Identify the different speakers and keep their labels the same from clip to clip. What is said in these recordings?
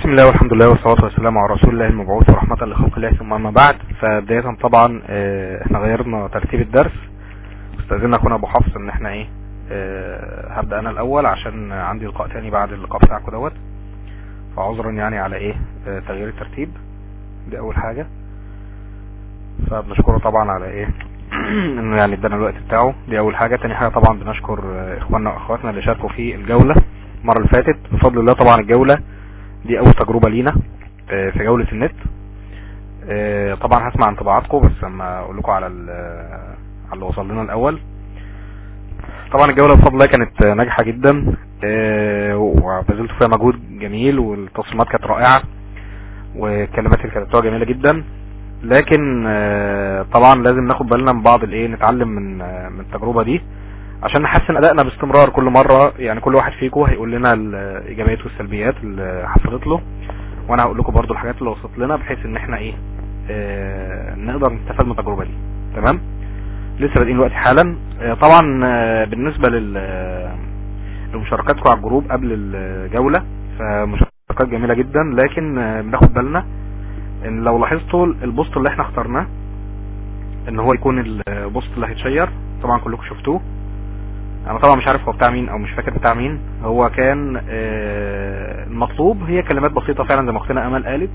Speaker 1: بسم الله والحمد لله والصلاة والسلام على رسول الله المبعوث ورحمة لخلق الله ثم أما بعد فبداية طبعا اه احنا غيرنا ترتيب الدرس استاذنا اخونا ابو حفص ان احنا ايه اه هبدأ انا الاول عشان عندي لقاء تاني بعد اللقاء بتاعكم دوت فعذرا يعني على ايه اه تغيير الترتيب دي اول حاجة فبنشكره طبعا على ايه انه يعني ادانا الوقت بتاعه دي اول حاجة تاني حاجة طبعا بنشكر اخواننا واخواتنا اللي شاركوا في الجولة المرة اللي فاتت بفضل الله طبعا الجولة دي اول تجربة لينا في جولة النت طبعا هسمع انطباعاتكم بس لما اقول لكم على على اللي وصل لنا الاول طبعا الجولة بفضل الله كانت ناجحة جدا وبذلت فيها مجهود جميل والتصميمات كانت رائعة والكلمات اللي كانت جميلة جدا لكن طبعا لازم ناخد بالنا من بعض الايه نتعلم من من التجربة دي عشان نحسن ادائنا باستمرار كل مرة يعني كل واحد فيكم هيقول لنا الايجابيات والسلبيات اللي حصلت له وانا هقول لكم برضو الحاجات اللي وصلت لنا بحيث ان احنا ايه اه نقدر نستفاد من التجربة دي تمام لسه بادئين دلوقتي حالا اه طبعا اه بالنسبة لمشاركاتكم على الجروب قبل الجولة فمشاركات جميلة جدا لكن بناخد بالنا ان لو لاحظتوا البوست اللي احنا اخترناه ان هو يكون البوست اللي هيتشير طبعا كلكم شفتوه انا طبعا مش عارف هو بتاع مين او مش فاكر بتاع مين هو كان المطلوب هي كلمات بسيطة فعلا زي ما اختنا امل قالت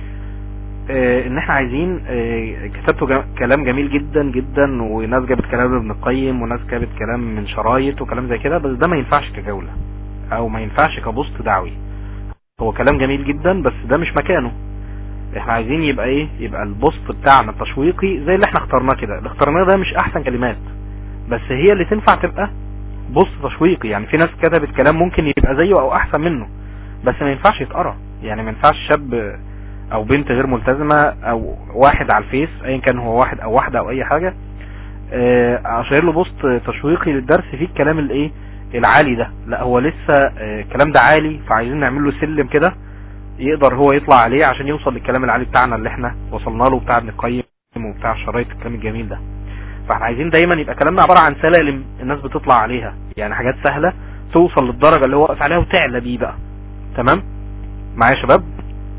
Speaker 1: ان احنا عايزين كتبتوا كلام جميل جدا جدا وناس جابت كلام ابن القيم وناس جابت كلام من شرايط وكلام زي كده بس ده ما ينفعش كجولة او ما ينفعش كبوست دعوي هو كلام جميل جدا بس ده مش مكانه احنا عايزين يبقى ايه يبقى البوست بتاعنا التشويقي زي اللي احنا اخترناه كده اللي اخترناه ده مش احسن كلمات بس هي اللي تنفع تبقى بوست تشويقي يعني في ناس كتبت كلام ممكن يبقى زيه او احسن منه بس ما ينفعش يتقرا يعني ما ينفعش شاب او بنت غير ملتزمة او واحد على الفيس ايا كان هو واحد او واحدة او اي حاجة اشير له بوست تشويقي للدرس فيه الكلام الايه العالي ده لا هو لسه الكلام ده عالي فعايزين نعمل له سلم كده يقدر هو يطلع عليه عشان يوصل للكلام العالي بتاعنا اللي احنا وصلنا له بتاع ابن القيم وبتاع شرايط الكلام الجميل ده فاحنا عايزين دايما يبقى كلامنا عبارة عن سلالم الناس بتطلع عليها يعني حاجات سهلة توصل للدرجة اللي هو واقف عليها وتعلى بيه بقى تمام معايا يا شباب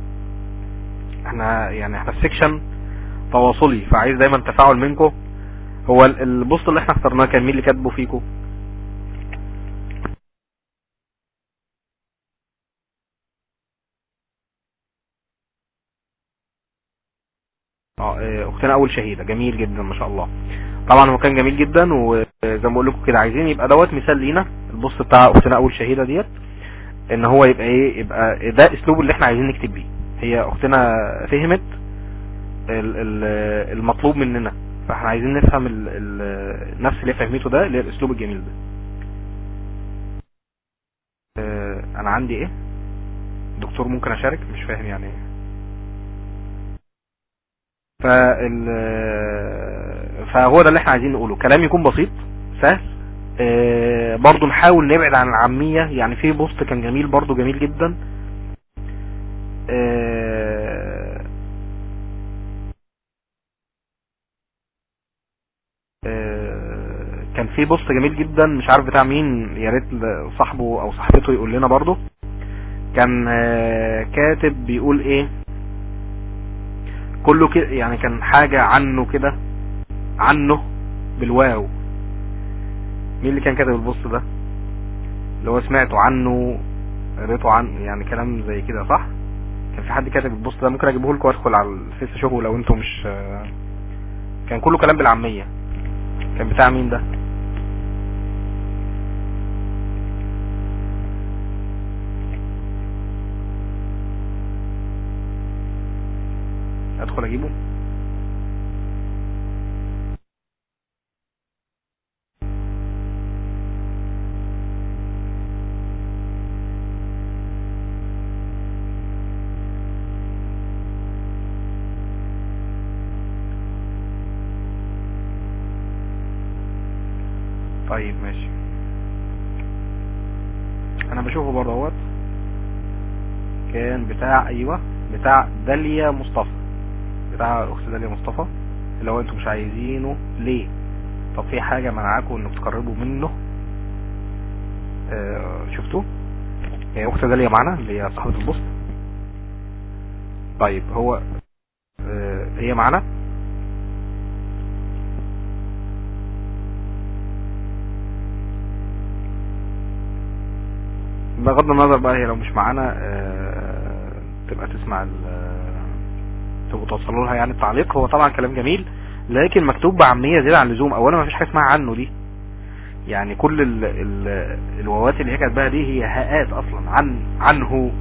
Speaker 1: احنا يعني احنا في سيكشن تواصلي فعايز دايما تفاعل منكم هو البوست اللي احنا اخترناه كان مين اللي كاتبه فيكم اه اختنا اول شهيدة جميل جدا ما شاء الله طبعا هو كان جميل جدا وزي ما بقول لكم كده عايزين يبقى دوت مثال لينا البوست بتاع اختنا اول شهيدة ديت ان هو يبقى ايه يبقى ده اسلوب اللي احنا عايزين نكتب بيه هي اختنا فهمت المطلوب مننا فاحنا عايزين نفهم ال ال نفس اللي فهمته ده اللي هي الاسلوب الجميل ده اه انا عندي ايه دكتور ممكن اشارك مش فاهم يعني ايه فال فهو ده اللي احنا عايزين نقوله كلام يكون بسيط سهل اه برضو نحاول نبعد عن العامية يعني في بوست كان جميل برضو جميل جدا اه اه كان في بوست جميل جدا مش عارف بتاع مين يا ريت صاحبه او صاحبته يقول لنا برضو كان كاتب بيقول ايه كله كده يعني كان حاجة عنه كده عنه بالواو مين اللي كان كاتب البوست ده اللي هو سمعته عنه قريته عنه يعني كلام زي كده صح كان في حد كاتب البوست ده ممكن اجيبه لكم وادخل على الفيس اشوفه لو انتم مش كان كله كلام بالعامية كان بتاع مين ده ادخل اجيبه طيب ماشي انا بشوفه برضه اهوت كان بتاع ايوه بتاع داليا مصطفى بتاع الاخت داليا مصطفى اللي هو انتم مش عايزينه ليه طب في حاجة منعاكم انك تقربوا منه آه شفتوه هي اخت داليا معانا اللي هي صاحبة البوست طيب هو آه، هي معانا بغض النظر بقى هي لو مش معانا آه، تبقى تسمع تبقوا توصلوا لها يعني التعليق هو طبعا كلام جميل لكن مكتوب بعامية زيادة عن اللزوم اولا ما فيش حاجة اسمها عنه دي يعني كل ال ال الواوات اللي هي كاتباها دي هي هاءات اصلا عن عنه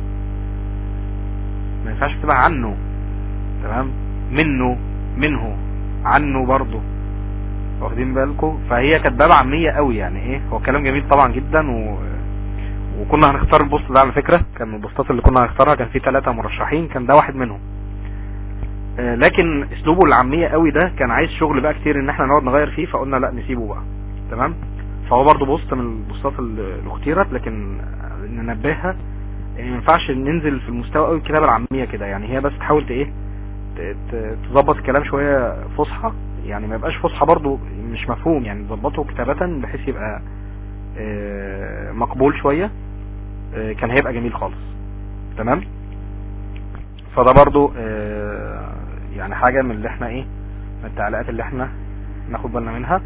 Speaker 1: ما ينفعش تبقى عنه تمام منه منه عنه برضه واخدين بالكم فهي كانت باب عامية قوي يعني ايه هو كلام جميل طبعا جدا و... وكنا هنختار البوست ده على فكرة كان من البوستات اللي كنا هنختارها كان في ثلاثة مرشحين كان ده واحد منهم آه لكن اسلوبه العامية قوي ده كان عايز شغل بقى كتير ان احنا نقعد نغير فيه فقلنا لا نسيبه بقى تمام فهو برضه بوست من البوستات اللي اختيرت لكن ننبهها ان ما ينفعش ننزل في المستوى قوي الكتابة العامية كده يعني هي بس تحاول ايه تظبط الكلام شوية فصحى يعني ما يبقاش فصحى برضو مش مفهوم يعني تظبطه كتابة بحيث يبقى مقبول شوية كان هيبقى جميل خالص تمام فده برضو يعني حاجة من اللي احنا ايه من التعليقات اللي احنا ناخد بالنا منها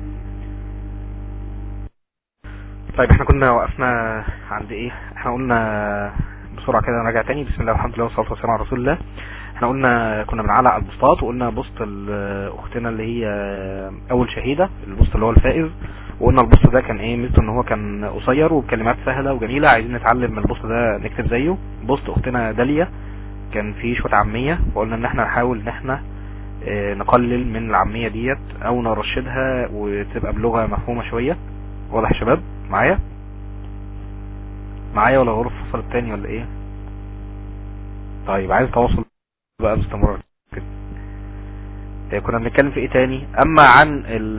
Speaker 1: طيب احنا كنا وقفنا عند ايه احنا قلنا بسرعة كده نراجع تاني بسم الله والحمد لله والصلاة والسلام على رسول الله احنا قلنا كنا بنعلق على البوستات وقلنا بوست اختنا اللي هي اول شهيدة البوست اللي هو الفائز وقلنا البوست ده كان ايه ميزته ان هو كان قصير وبكلمات سهلة وجميلة عايزين نتعلم من البوست ده نكتب زيه بوست اختنا داليا كان فيه شوية عامية وقلنا ان احنا نحاول ان احنا اه نقلل من العامية ديت او نرشدها وتبقى بلغة مفهومة شوية واضح يا شباب معايا معايا ولا غرف فصل التاني ولا ايه طيب عايز تواصل بقى باستمرار كده اه كنا بنتكلم في ايه تاني اما عن ال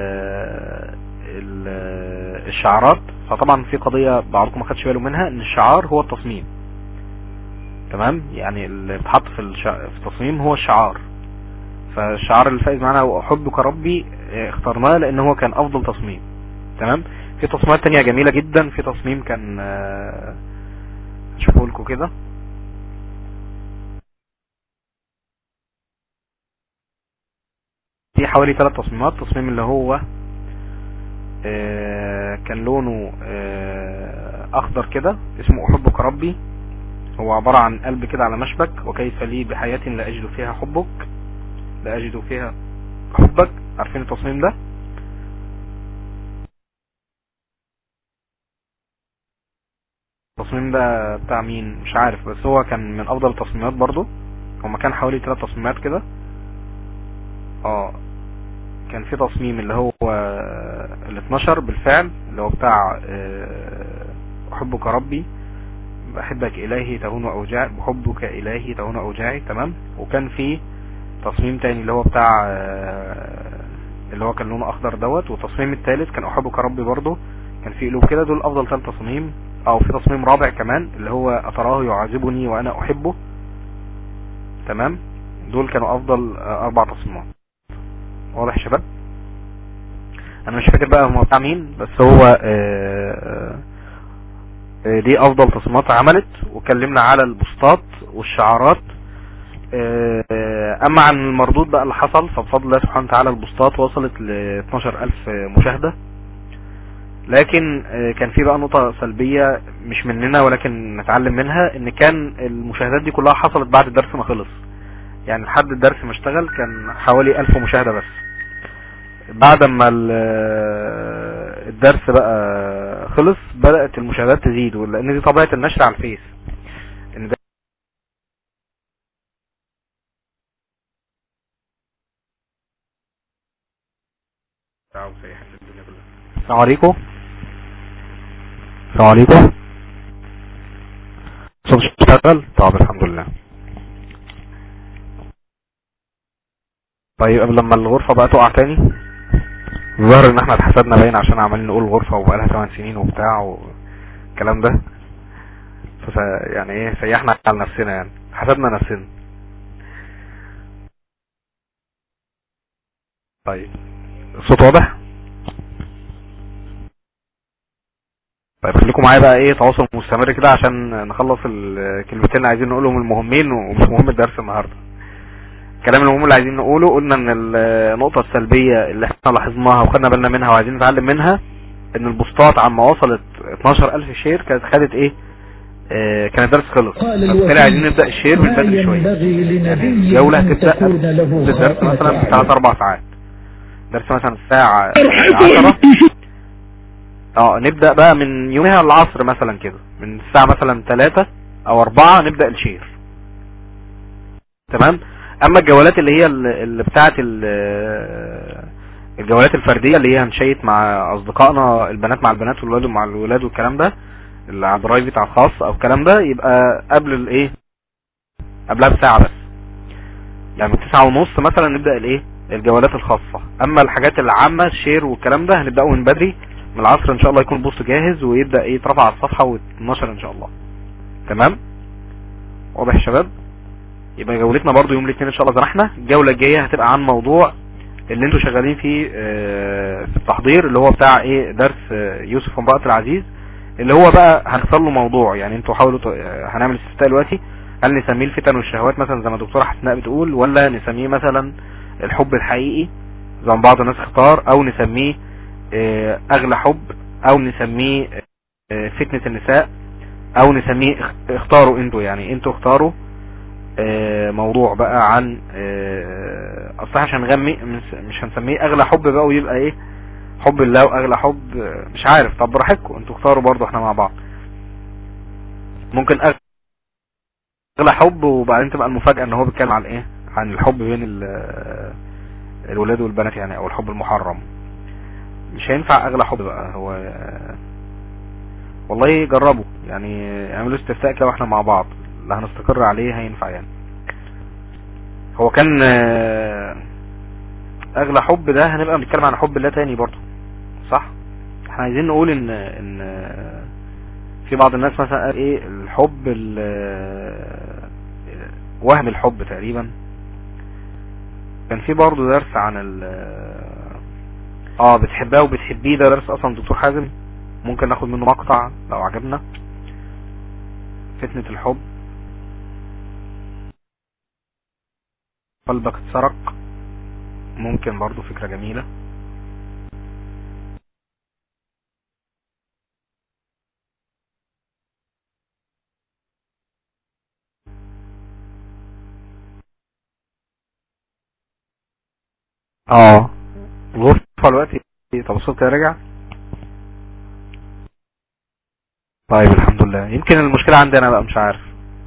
Speaker 1: ال الشعارات فطبعا في قضية بعضكم ما خدش باله منها ان الشعار هو التصميم تمام يعني اللي بتحط في الشع... في التصميم هو الشعار فالشعار اللي فايز معانا هو احبك ربي اخترناه لان هو كان افضل تصميم تمام في تصميمات تانية جميلة جدا في تصميم كان اشوفه لكم كده في حوالي ثلاث تصميمات تصميم اللي هو كان لونه اخضر كده اسمه احبك ربي هو عبارة عن قلب كده على مشبك وكيف لي بحياة لا اجد فيها حبك لا اجد فيها حبك عارفين التصميم ده التصميم ده بتاع مين مش عارف بس هو كان من افضل التصميمات برضو هما كان حوالي ثلاث تصميمات كده اه كان في تصميم اللي هو ال 12 بالفعل اللي هو بتاع احبك ربي بحبك الهي تهون اوجاعي بحبك الهي تهون اوجاعي تمام وكان في تصميم تاني اللي هو بتاع اللي هو كان لونه اخضر دوت والتصميم الثالث كان احبك ربي برضه كان في قلوب كده دول افضل ثلاث تصميم او في تصميم رابع كمان اللي هو اتراه يعذبني وانا احبه تمام دول كانوا افضل اربع تصميمات واضح يا شباب انا مش فاكر بقى هم بتاع مين بس هو آآ آآ دي افضل تصميمات عملت وكلمنا على البوستات والشعارات اما عن المردود بقى اللي حصل فبفضل الله سبحانه وتعالى البوستات وصلت ل 12000 مشاهدة لكن كان في بقى نقطة سلبية مش مننا ولكن نتعلم منها ان كان المشاهدات دي كلها حصلت بعد الدرس ما خلص يعني لحد الدرس ما اشتغل كان حوالي 1000 مشاهدة بس بعد ما الدرس بقى خلص بدأت المشاهدات تزيد لان دي طبيعة النشر على الفيس ان ده السلام عليكم السلام عليكم صوت اشتغل طب الحمد لله طيب قبل لما الغرفة بقى تقع تاني ظهر ان احنا اتحسدنا باين عشان عمالين نقول غرفة وبقى لها 8 سنين وبتاع والكلام ده ف يعني ايه سيحنا على نفسنا يعني حسبنا نفسنا طيب الصوت واضح طيب خليكم معايا بقى ايه تواصل مستمر كده عشان نخلص الكلمتين اللي عايزين نقولهم المهمين ومش مهم الدرس النهارده الكلام المهم اللي عايزين نقوله قلنا ان النقطة السلبية اللي احنا لاحظناها وخدنا بالنا منها وعايزين نتعلم منها ان البوستات عما وصلت 12000 شير كانت خدت ايه اه كان الدرس خلص فبالتالي عايزين نبدأ الشير من بدري شوية يعني الجولة هتبدأ الدرس مثلا 3 4 ساعات درس مثلا الساعة 10 اه نبدأ بقى من يومها العصر مثلا كده من الساعة مثلا 3 او 4 نبدأ الشير تمام اما الجولات اللي هي اللي بتاعت الجولات الفردية اللي هي هنشيت مع اصدقائنا البنات مع البنات والولاد مع الولاد والكلام ده اللي على البرايفت على الخاص او الكلام ده يبقى قبل الايه قبلها بساعة بس يعني من تسعة ونص مثلا نبدأ الايه الجولات الخاصة اما الحاجات العامة الشير والكلام ده هنبدأه من بدري من العصر ان شاء الله يكون البوست جاهز ويبدأ ايه يترفع على الصفحة ويتنشر ان شاء الله تمام واضح يا شباب يبقى جولتنا برضو يوم الاثنين ان شاء الله زي ما احنا الجولة الجاية هتبقى عن موضوع اللي انتوا شغالين فيه في التحضير اللي هو بتاع ايه درس يوسف ومرأة العزيز اللي هو بقى هنختار له موضوع يعني انتوا حاولوا هنعمل استفتاء دلوقتي هل نسميه الفتن والشهوات مثلا زي ما الدكتورة حسناء بتقول ولا نسميه مثلا الحب الحقيقي زي ما بعض الناس اختار او نسميه اغلى حب او نسميه فتنة النساء او نسميه اختاروا انتوا يعني انتوا اختاروا موضوع بقى عن اصلا عشان نغمي مش هنسميه اغلى حب بقى ويبقى ايه حب الله واغلى حب مش عارف طب براحتكم انتوا اختاروا برضو احنا مع بعض ممكن اغلى حب وبعدين تبقى المفاجأة ان هو بيتكلم عن ايه عن الحب بين الولاد والبنات يعني او الحب المحرم مش هينفع اغلى حب بقى هو والله جربوا يعني اعملوا استفتاء كده واحنا مع بعض اللي هنستقر عليه هينفع يعني هو كان اغلى حب ده هنبقى بنتكلم عن حب الله تاني برضو صح احنا عايزين نقول ان ان في بعض الناس مثلا قال ايه الحب وهم الحب تقريبا كان في برضو درس عن ال اه بتحبها وبتحبيه ده درس اصلا دكتور حازم ممكن ناخد منه مقطع لو عجبنا فتنة الحب قلبك اتسرق ممكن برضو فكرة جميلة اه الغرفة دلوقتي طب الصوت رجع طيب الحمد لله يمكن المشكلة عندي انا بقى مش عارف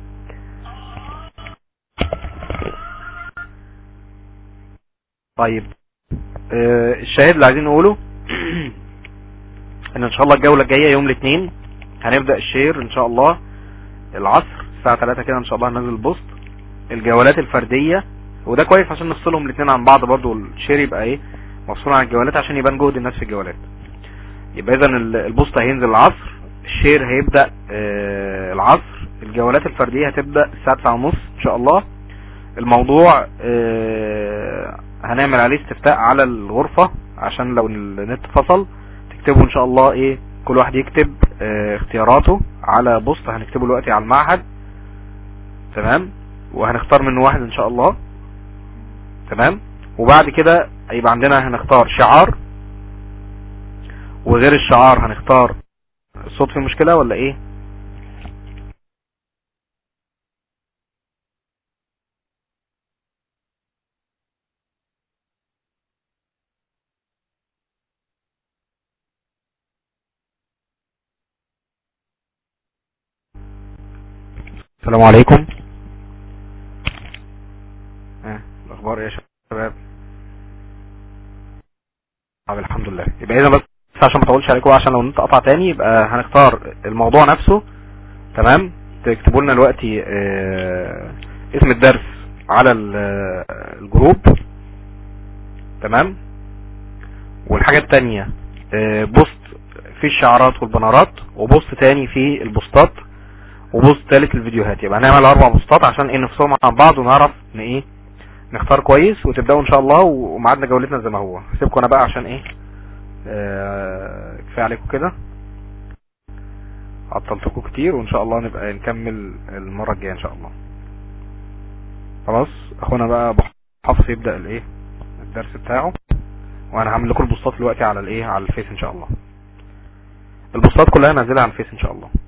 Speaker 1: طيب آه الشاهد اللي عايزين نقوله ان ان شاء الله الجولة الجاية يوم الاثنين هنبدأ الشير ان شاء الله العصر الساعة 3 كده ان شاء الله هننزل البوست الجولات الفردية وده كويس عشان نفصلهم الاثنين عن بعض برضو الشير يبقى ايه مفصول عن الجولات عشان يبان جهد الناس في الجولات يبقى اذا البوست هينزل العصر الشير هيبدأ آه العصر الجولات الفردية هتبدأ الساعة 9 ونص ان شاء الله الموضوع آه هنعمل عليه استفتاء على الغرفة عشان لو النت فصل تكتبوا ان شاء الله ايه كل واحد يكتب اه اختياراته على بوست هنكتبه دلوقتي على المعهد تمام وهنختار منه واحد ان شاء الله تمام وبعد كده يبقى عندنا هنختار شعار وغير الشعار هنختار الصوت فيه مشكلة ولا ايه السلام عليكم اه الاخبار ايه يا شباب طب الحمد لله يبقى اذا بس عشان ما اطولش عليكم عشان لو انت قطع تاني يبقى هنختار الموضوع نفسه تمام تكتبوا لنا دلوقتي اه اسم الدرس على الجروب تمام والحاجة التانية اه بوست في الشعارات والبنرات وبوست تاني في البوستات وبوست ثالث الفيديوهات يبقى هنعمل اربع بوستات عشان ايه نفصلهم مع بعض ونعرف ان ايه نختار كويس وتبداوا ان شاء الله وميعادنا جولتنا زي ما هو هسيبكم انا بقى عشان ايه آه كفايه عليكم كده عطلتكم كتير وان شاء الله نبقى نكمل المرة الجاية ان شاء الله خلاص اخونا بقى ابو حفص يبدأ الايه الدرس بتاعه وانا هعمل لكم البوستات دلوقتي على الايه على الفيس ان شاء الله البوستات كلها نازلها على الفيس ان شاء الله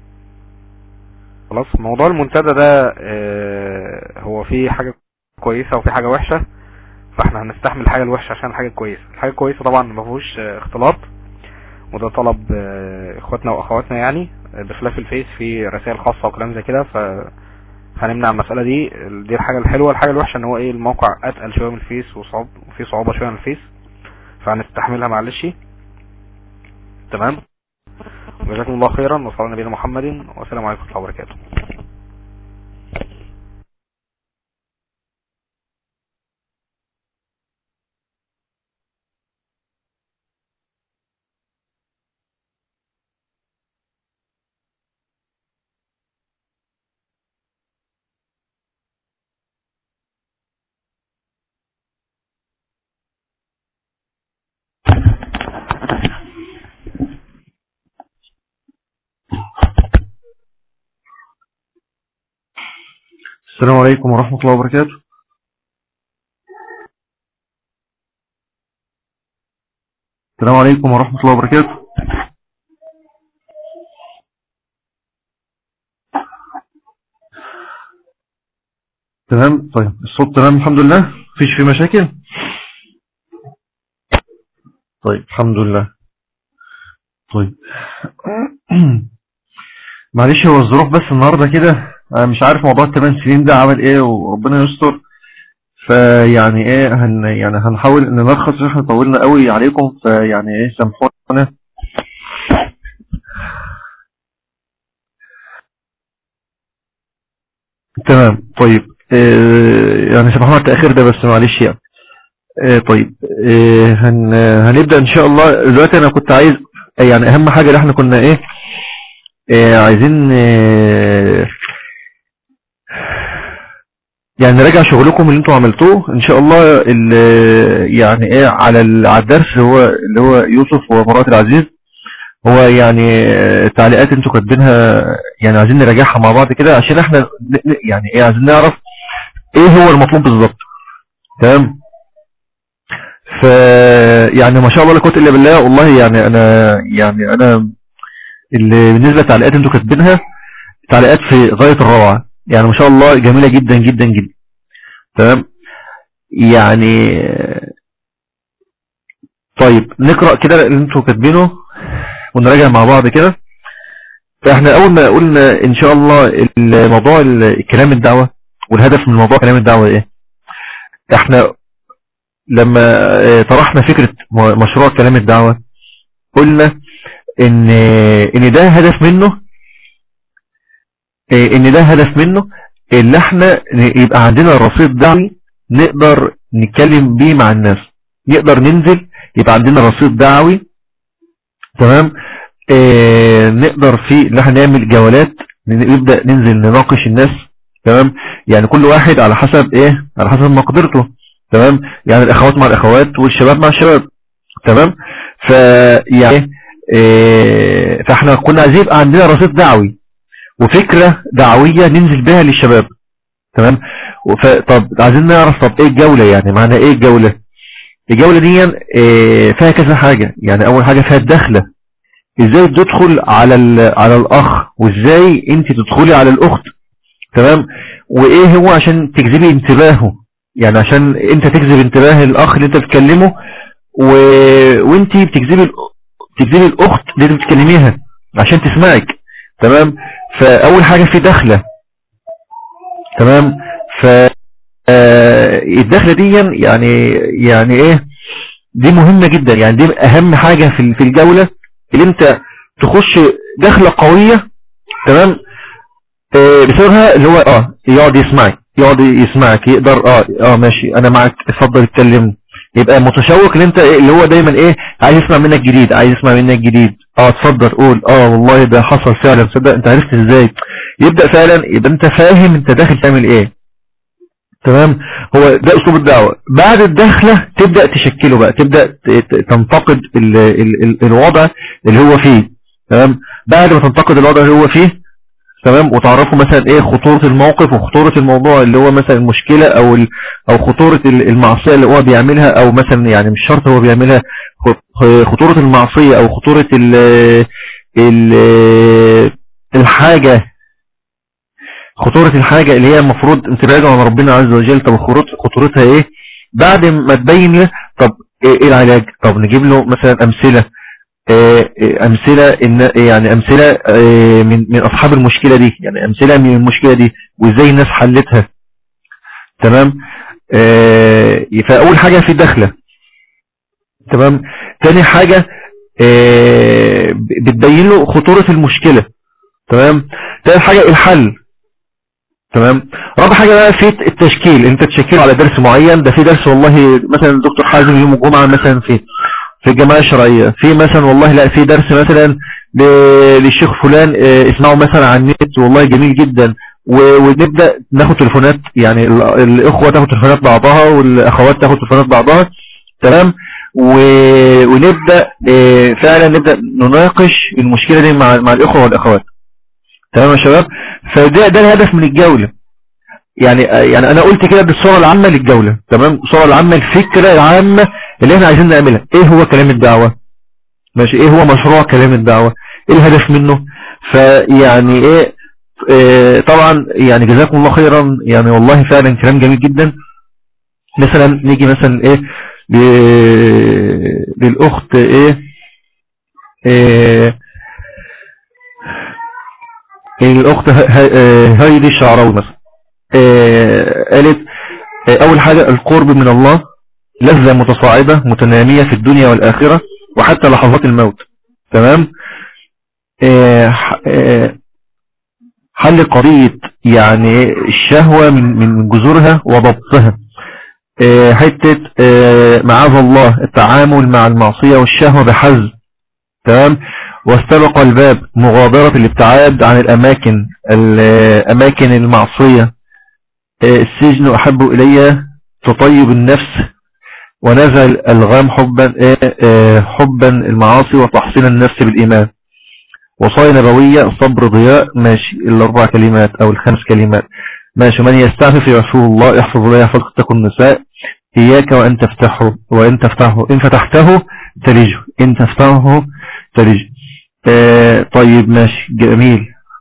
Speaker 1: خلاص موضوع المنتدى ده اه هو فيه حاجة كويسة وفي حاجة وحشة فاحنا هنستحمل الحاجة الوحشة عشان الحاجة الكويسة الحاجة الكويسة طبعا ما فيهوش اختلاط وده طلب اخواتنا واخواتنا يعني بخلاف الفيس في رسائل خاصة وكلام زي كده ف هنمنع المسألة دي دي الحاجة الحلوة الحاجة الوحشة ان هو ايه الموقع اتقل شوية من الفيس وصعب وفي صعوبة شوية من الفيس فهنستحملها معلش تمام جزاكم الله خيرا وصلى على نبينا محمد والسلام عليكم ورحمة الله وبركاته
Speaker 2: السلام عليكم ورحمة الله وبركاته السلام عليكم ورحمة الله وبركاته تمام طيب الصوت تمام الحمد لله مفيش فيه مشاكل طيب الحمد لله طيب معلش هو الظروف بس النهاردة كده انا مش عارف موضوع الثمان سنين ده عمل ايه وربنا يستر فيعني ايه هن يعني هنحاول ان نلخص احنا طولنا قوي عليكم فيعني ايه سامحونا تمام طيب إيه يعني سامحونا التأخير ده بس معلش يعني إيه طيب إيه هن هنبدأ ان شاء الله دلوقتي انا كنت عايز يعني اهم حاجة اللي احنا كنا ايه, إيه عايزين إيه يعني نراجع شغلكم اللي انتوا عملتوه ان شاء الله يعني ايه على الدرس هو اللي هو يوسف ومرات العزيز هو يعني تعليقات انتوا كاتبينها يعني عايزين نراجعها مع بعض كده عشان احنا يعني ايه عايزين نعرف ايه هو المطلوب بالظبط تمام ف يعني ما شاء الله لا قوه الا بالله والله يعني انا يعني انا اللي بالنسبه للتعليقات انتوا كاتبينها تعليقات في غايه الروعه يعني ما شاء الله جميلة جدا جدا جدا تمام يعني طيب نقرأ كده اللي انتوا كاتبينه ونراجع مع بعض كده فاحنا اول ما قلنا ان شاء الله الموضوع كلام الدعوة والهدف من موضوع كلام الدعوة ايه احنا لما طرحنا فكرة مشروع كلام الدعوة قلنا ان ان ده هدف منه ان ده هدف منه اللي احنا يبقى عندنا رصيد دعوي نقدر نتكلم بيه مع الناس نقدر ننزل يبقى عندنا رصيد دعوي تمام اه نقدر في اللي احنا نعمل جولات نبدأ ننزل نناقش الناس تمام يعني كل واحد على حسب ايه على حسب مقدرته تمام يعني الاخوات مع الاخوات والشباب مع الشباب تمام فيعني اه فاحنا كنا عايزين يبقى عندنا رصيد دعوي وفكرة دعوية ننزل بها للشباب تمام طب عايزين نعرف طب ايه الجولة يعني معنى ايه الجولة الجولة دي إيه فيها كذا حاجة يعني اول حاجة فيها الدخلة ازاي تدخل على على الاخ وازاي انت تدخلي على الاخت تمام وايه هو عشان تجذبي انتباهه يعني عشان انت تجذب انتباه الاخ اللي انت بتكلمه و... وانت بتجذبي تجذبي الاخت اللي انت بتكلميها عشان تسمعك تمام فاول حاجة في دخلة تمام ف الدخلة دي يعني يعني ايه دي مهمة جدا يعني دي اهم حاجة في في الجولة اللي انت تخش دخلة قوية تمام آه بسببها اللي هو اه يقعد يسمعك يقعد يسمعك يقدر اه اه ماشي انا معك اتفضل اتكلم يبقى متشوق اللي انت ايه اللي هو دايما ايه عايز يسمع منك جديد عايز يسمع منك جديد اه اتفضل قول اه والله ده حصل فعلا تصدق انت عرفت ازاي يبدأ فعلا يبقى انت فاهم انت داخل تعمل ايه تمام هو ده اسلوب الدعوة بعد الدخلة تبدأ تشكله بقى تبدأ تنتقد ال ال ال الوضع اللي هو فيه تمام بعد ما تنتقد الوضع اللي هو فيه تمام وتعرفوا مثلا ايه خطورة الموقف وخطورة الموضوع اللي هو مثلا المشكلة او ال- او خطورة ال- المعصية اللي هو بيعملها او مثلا يعني مش شرط هو بيعملها خ- خطورة المعصية او خطورة ال ال الحاجة خطورة الحاجة اللي هي المفروض تبعده عن ربنا عز وجل طب خطورت- خطورتها ايه بعد ما تبين له طب ايه إيه العلاج طب نجيب له مثلا امثلة آه، آه، امثلة إن يعني امثلة آه، من من اصحاب المشكلة دي يعني امثلة من المشكلة دي وازاي الناس حلتها تمام آه، فاول حاجة في دخلة تمام تاني حاجة آه، ب- بتبين له خطورة المشكلة تمام تالت حاجة الحل تمام رابع حاجة بقى في التشكيل انت تشكله على درس معين ده في درس والله مثلا الدكتور حازم يوم الجمعة مثلا في في الجماعة الشرعية في مثلا والله لا في درس مثلا ل- للشيخ فلان اه، اسمعه مثلا على النت والله جميل جدا و- ونبدأ ناخد تليفونات يعني ال- الإخوة تاخد تليفونات بعضها والأخوات تاخد تليفونات بعضها تمام و- ونبدأ اه، فعلا نبدأ نناقش المشكلة دي مع مع الإخوة والأخوات تمام يا شباب فده ده الهدف من الجولة يعني يعني انا قلت كده بالصورة العامة للجولة تمام الصورة العامة الفكرة العامة اللي احنا عايزين نعملها ايه هو كلام الدعوة ماشي ايه هو مشروع كلام الدعوة ايه الهدف منه فيعني ايه اه طبعا يعني جزاكم الله خيرا يعني والله فعلا كلام جميل جدا مثلا نيجي مثلا ايه ل- للاخت ايه, إيه الاخت ه- ه- آه، هايدي الشعراوي مثلا آه، قالت آه، اول حاجة القرب من الله لذة متصاعدة متنامية في الدنيا والآخرة وحتى لحظات الموت تمام آه، ح- آه، حل قضية يعني الشهوة من من جذورها وضبطها آه، حتة آه، معاذ الله التعامل مع المعصية والشهوة بحزم تمام واستبق الباب مغادرة الابتعاد عن الأماكن الأماكن المعصية آه، السجن أحب إلي تطيب النفس ونزع الألغام حبا آه، آه، حبا المعاصي وتحصين النفس بالإيمان وصايا نبوية صبر ضياء ماشي الأربع كلمات أو الخمس كلمات ماشي من يستعفف يعفوه الله يحفظ الله يحفظ تكن النساء إياك وأن تفتحه وأن تفتحه إن فتحته تلجه إن تفتحه تلجه آه طيب ماشي جميل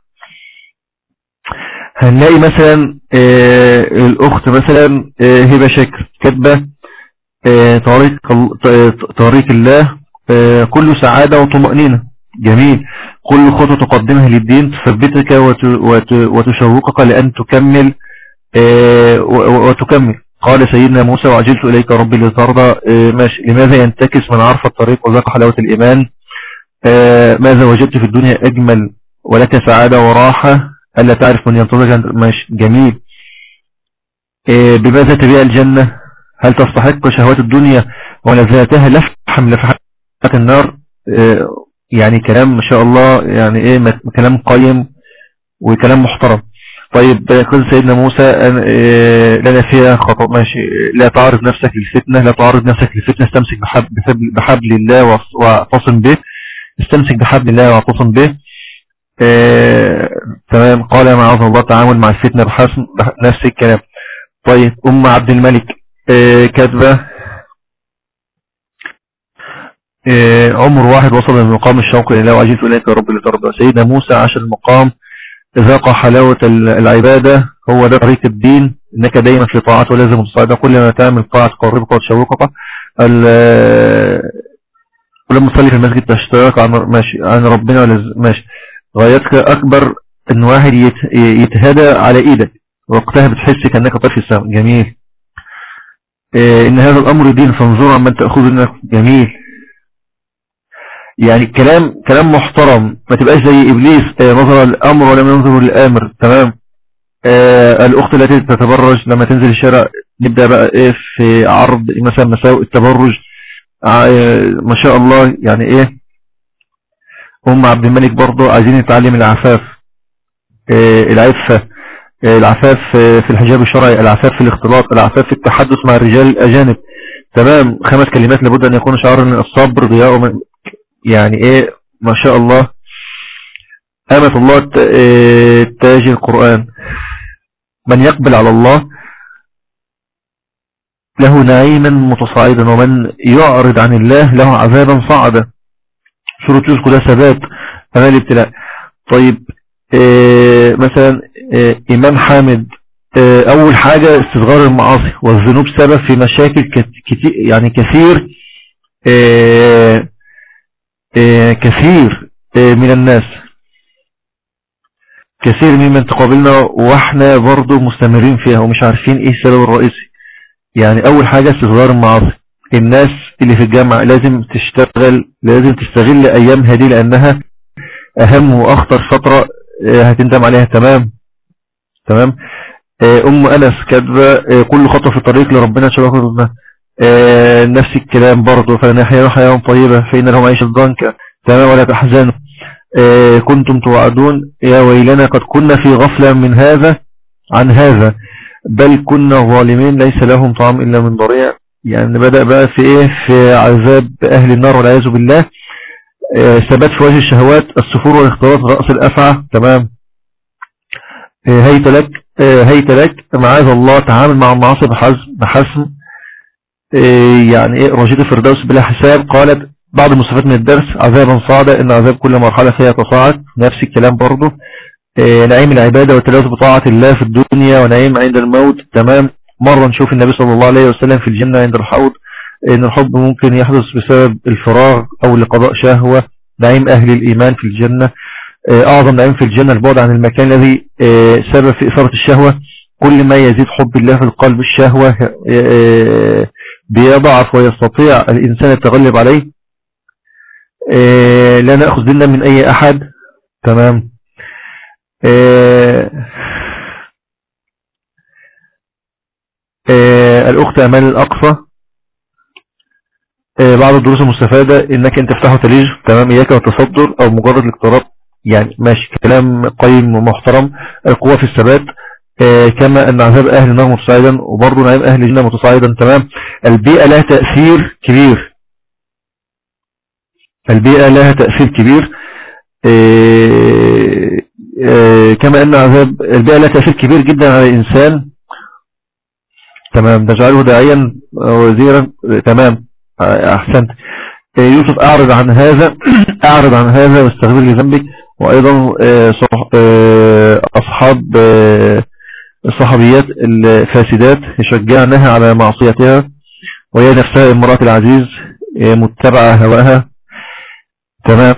Speaker 2: هنلاقي مثلا آه الأخت مثلا آه هبة شكر كاتبة آه طريق, ال- ط- طريق الله آه كله سعادة وطمأنينة جميل كل خطوة تقدمها للدين تثبتك وت وت وتشوقك لأن تكمل آه و- و- وتكمل قال سيدنا موسى وعجلت إليك ربي لترضى آه ماشي لماذا ينتكس من عرف الطريق وذاق حلاوة الإيمان آه ماذا وجدت في الدنيا أجمل ولك سعادة وراحة ألا تعرف من ينتظرك ماشي جميل آه بماذا تبيع الجنة هل تستحق شهوات الدنيا ولذاتها لفحة من لفحات النار آه يعني كلام ما شاء الله يعني ايه م- كلام قيم وكلام محترم طيب آه، قال سيدنا موسى أن- آه، لنا فيها خطأ ماشي لا تعرض نفسك للفتنة لا تعرض نفسك للفتنة استمسك بحبل, بحبل, بحبل الله واعص- واعتصم به استمسك بحبل الله واعتصم به آه، تمام قال معاذ الله التعامل مع الفتنة بحسن بح- نفس الكلام طيب أم عبد الملك آه، كاتبة آه، عمر واحد وصل من مقام الشوق إلى وعجلت إليك يا رب لترضى سيدنا موسى عاش المقام ذاق حلاوة ال- العبادة هو ده طريق الدين إنك دايما في طاعات ولازم تصعد كل ما تعمل طاعة تقربك وتشوقك ال- ولما تصلي في المسجد تشترك عن ماشي عن ربنا ولز- ماشي غايتك أكبر إن واحد يت- يتهدى على إيدك وقتها بتحس كأنك طرف السماء جميل إيه، إن هذا الأمر دين فانظر عمن تأخذ منك جميل يعني كلام كلام محترم ما تبقاش زي إبليس آه، نظر الأمر ولم ينظر للآمر تمام آه الأخت التي تتبرج لما تنزل الشارع نبدأ بقى إيه في عرض مثلا مساوئ التبرج آه ما شاء الله يعني إيه أم عبد الملك برضه عايزين نتعلم العفاف آه العفة آه العفاف آه، في الحجاب الشرعي العفاف في الاختلاط العفاف في التحدث مع الرجال الأجانب تمام خمس كلمات لابد أن يكون شعار من الصبر ضياء من يعني إيه ما شاء الله أمة الله تاج القرآن من يقبل على الله له نعيما متصاعدا ومن يعرض عن الله له عذابا صعدا سورة يوسف ده ثبات أمام الابتلاء طيب آه مثلا آه إمام حامد آه أول حاجة استصغار المعاصي والذنوب سبب في مشاكل كتير يعني كثير آه آه كثير آه من الناس كثير ممن تقابلنا واحنا برضو مستمرين فيها ومش عارفين ايه السبب الرئيسي يعني اول حاجة استصغار المعاصي الناس اللي في الجامعة لازم تشتغل لازم تستغل ايامها دي لانها اهم واخطر فترة هتندم عليها تمام تمام ام انس كاتبه كل خطوة في الطريق لربنا شبه نفس الكلام برضه فلنحيا حياة طيبة فإن لهم عيش ضنكا تمام ولا تحزنوا كنتم توعدون يا ويلنا قد كنا في غفلة من هذا عن هذا بل كنا ظالمين ليس لهم طعام إلا من ضريع يعني بدأ بقى في إيه في عذاب أهل النار والعياذ بالله ثبات في وجه الشهوات السفور والاختلاط رأس الأفعى تمام هيت لك هيت لك معاذ الله تعامل مع المعاصي بحزم بحسم يعني ايه رجيت الفردوس بلا حساب قالت بعض المستفاد من الدرس عذابا صعدا ان عذاب كل مرحلة فيها تصاعد نفس الكلام برضه نعيم العبادة والتلوث بطاعة الله في الدنيا ونعيم عند الموت تمام مرة نشوف النبي صلى الله عليه وسلم في الجنة عند الحوض ان الحب ممكن يحدث بسبب الفراغ او لقضاء شهوة نعيم اهل الايمان في الجنة اعظم نعيم في الجنة البعد عن المكان الذي سبب في اثارة الشهوة كل ما يزيد حب الله في القلب الشهوة بيضعف ويستطيع الانسان التغلب عليه لا نأخذ ديننا من اي احد تمام الاخت امال الاقصى بعض الدروس المستفادة انك انت تفتحه تليج تمام اياك والتصدر او مجرد الاقتراب يعني ماشي كلام قيم ومحترم القوة في الثبات كما ان عذاب اهل النار متصاعدا وبرضه نعيم اهل الجنة متصاعدا تمام البيئة لها تأثير كبير البيئة لها تأثير كبير كما ان عذاب البيئة لها تأثير كبير جدا على الانسان تمام نجعله داعيا وزيرا تمام احسنت يوسف اعرض عن هذا اعرض عن هذا واستغفر لذنبك وايضا اصحاب الصحابيات الفاسدات يشجعنها على معصيتها وهي نفسها امرأة العزيز متبعة هواها تمام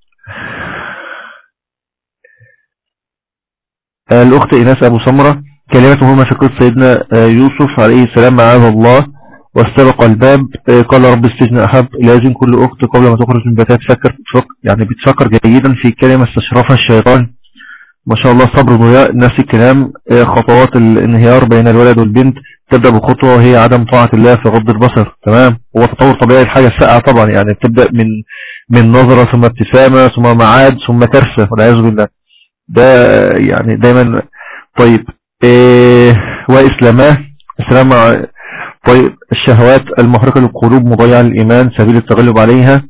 Speaker 2: الاخت ايناس ابو سمرة كلمات مهمة في قصة سيدنا يوسف عليه السلام معاذ الله واستبق الباب قال رب السجن أحب لازم كل أخت قبل ما تخرج من بيتها تفكر يعني بتفكر جيدا في كلمة استشرفها الشيطان ما شاء الله صبر ضياء نفس الكلام خطوات الانهيار بين الولد والبنت تبدأ بخطوة وهي عدم طاعة الله في غض البصر تمام هو تطور طبيعي الحاجة الساعة طبعا يعني بتبدأ من من نظرة ثم ابتسامة ثم معاد ثم كرسة والعياذ بالله ده يعني دايما طيب إيه وإسلاماه السلام طيب الشهوات المحرقة للقلوب مضيعة للإيمان سبيل التغلب عليها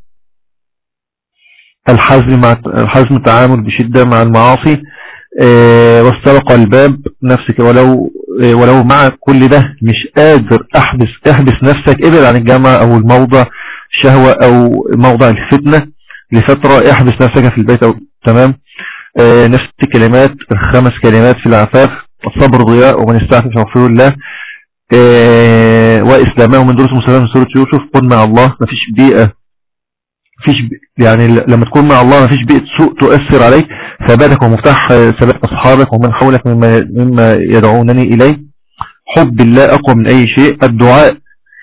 Speaker 2: الحزم مع الحزم التعامل بشدة مع المعاصي اه واستبق الباب نفسك ولو اه ولو مع كل ده مش قادر احبس احبس نفسك ابعد عن الجامعة او الموضع شهوة او موضع الفتنة لفترة احبس نفسك في البيت او تمام اه نفس الكلمات الخمس كلمات في العفاف الصبر ضياء ومن استعفف فغفر الله إيه وإسلامه من دروس مسلمة من سورة يوسف كن مع الله مفيش بيئة مفيش بي يعني لما تكون مع الله مفيش بيئة سوء تؤثر عليك ثباتك ومفتاح ثبات أصحابك ومن حولك مما, مما يدعونني إليه حب الله أقوى من أي شيء الدعاء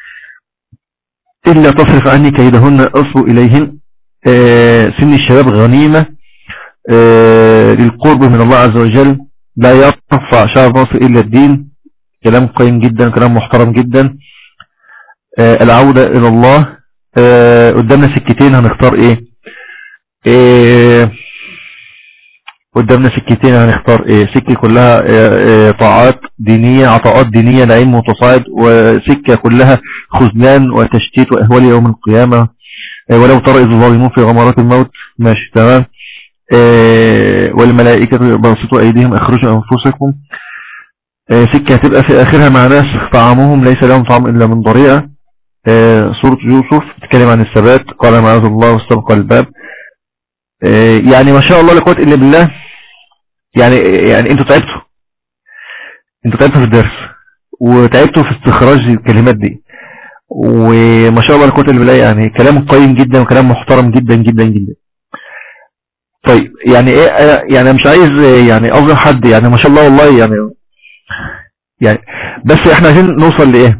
Speaker 2: إلا تصرف عني كيدهن أصل إليهن إيه سن الشباب غنيمة إيه للقرب من الله عز وجل لا يرفع شعر مصر إلا الدين كلام قيم جدا كلام محترم جدا آه العودة الى الله آه قدامنا سكتين هنختار ايه, إيه قدامنا سكتين هنختار ايه سكة كلها آه طاعات دينية عطاءات دينية نعيم متصاعد وسكة كلها خزنان وتشتيت واهوال يوم القيامة ولو ترى اذ الظالمون في غمرات الموت ماشي تمام آه، والملائكة باسطوا أيديهم أخرجوا أنفسكم آه، سكة هتبقى في آخرها مع ناس طعامهم ليس لهم طعام إلا من ضريئة آه، سورة يوسف تتكلم عن الثبات قال معاذ الله واستبقى الباب يعني ما شاء الله لا قوه إلا بالله يعني يعني انتوا تعبتوا انتوا تعبتوا في الدرس وتعبتوا في استخراج الكلمات دي وما شاء الله لا قوه إلا بالله يعني كلام قيم جدا وكلام محترم جدا جدا جدا طيب يعني ايه يعني مش عايز يعني اظهر حد يعني ما شاء الله والله يعني يعني بس احنا عايزين نوصل لايه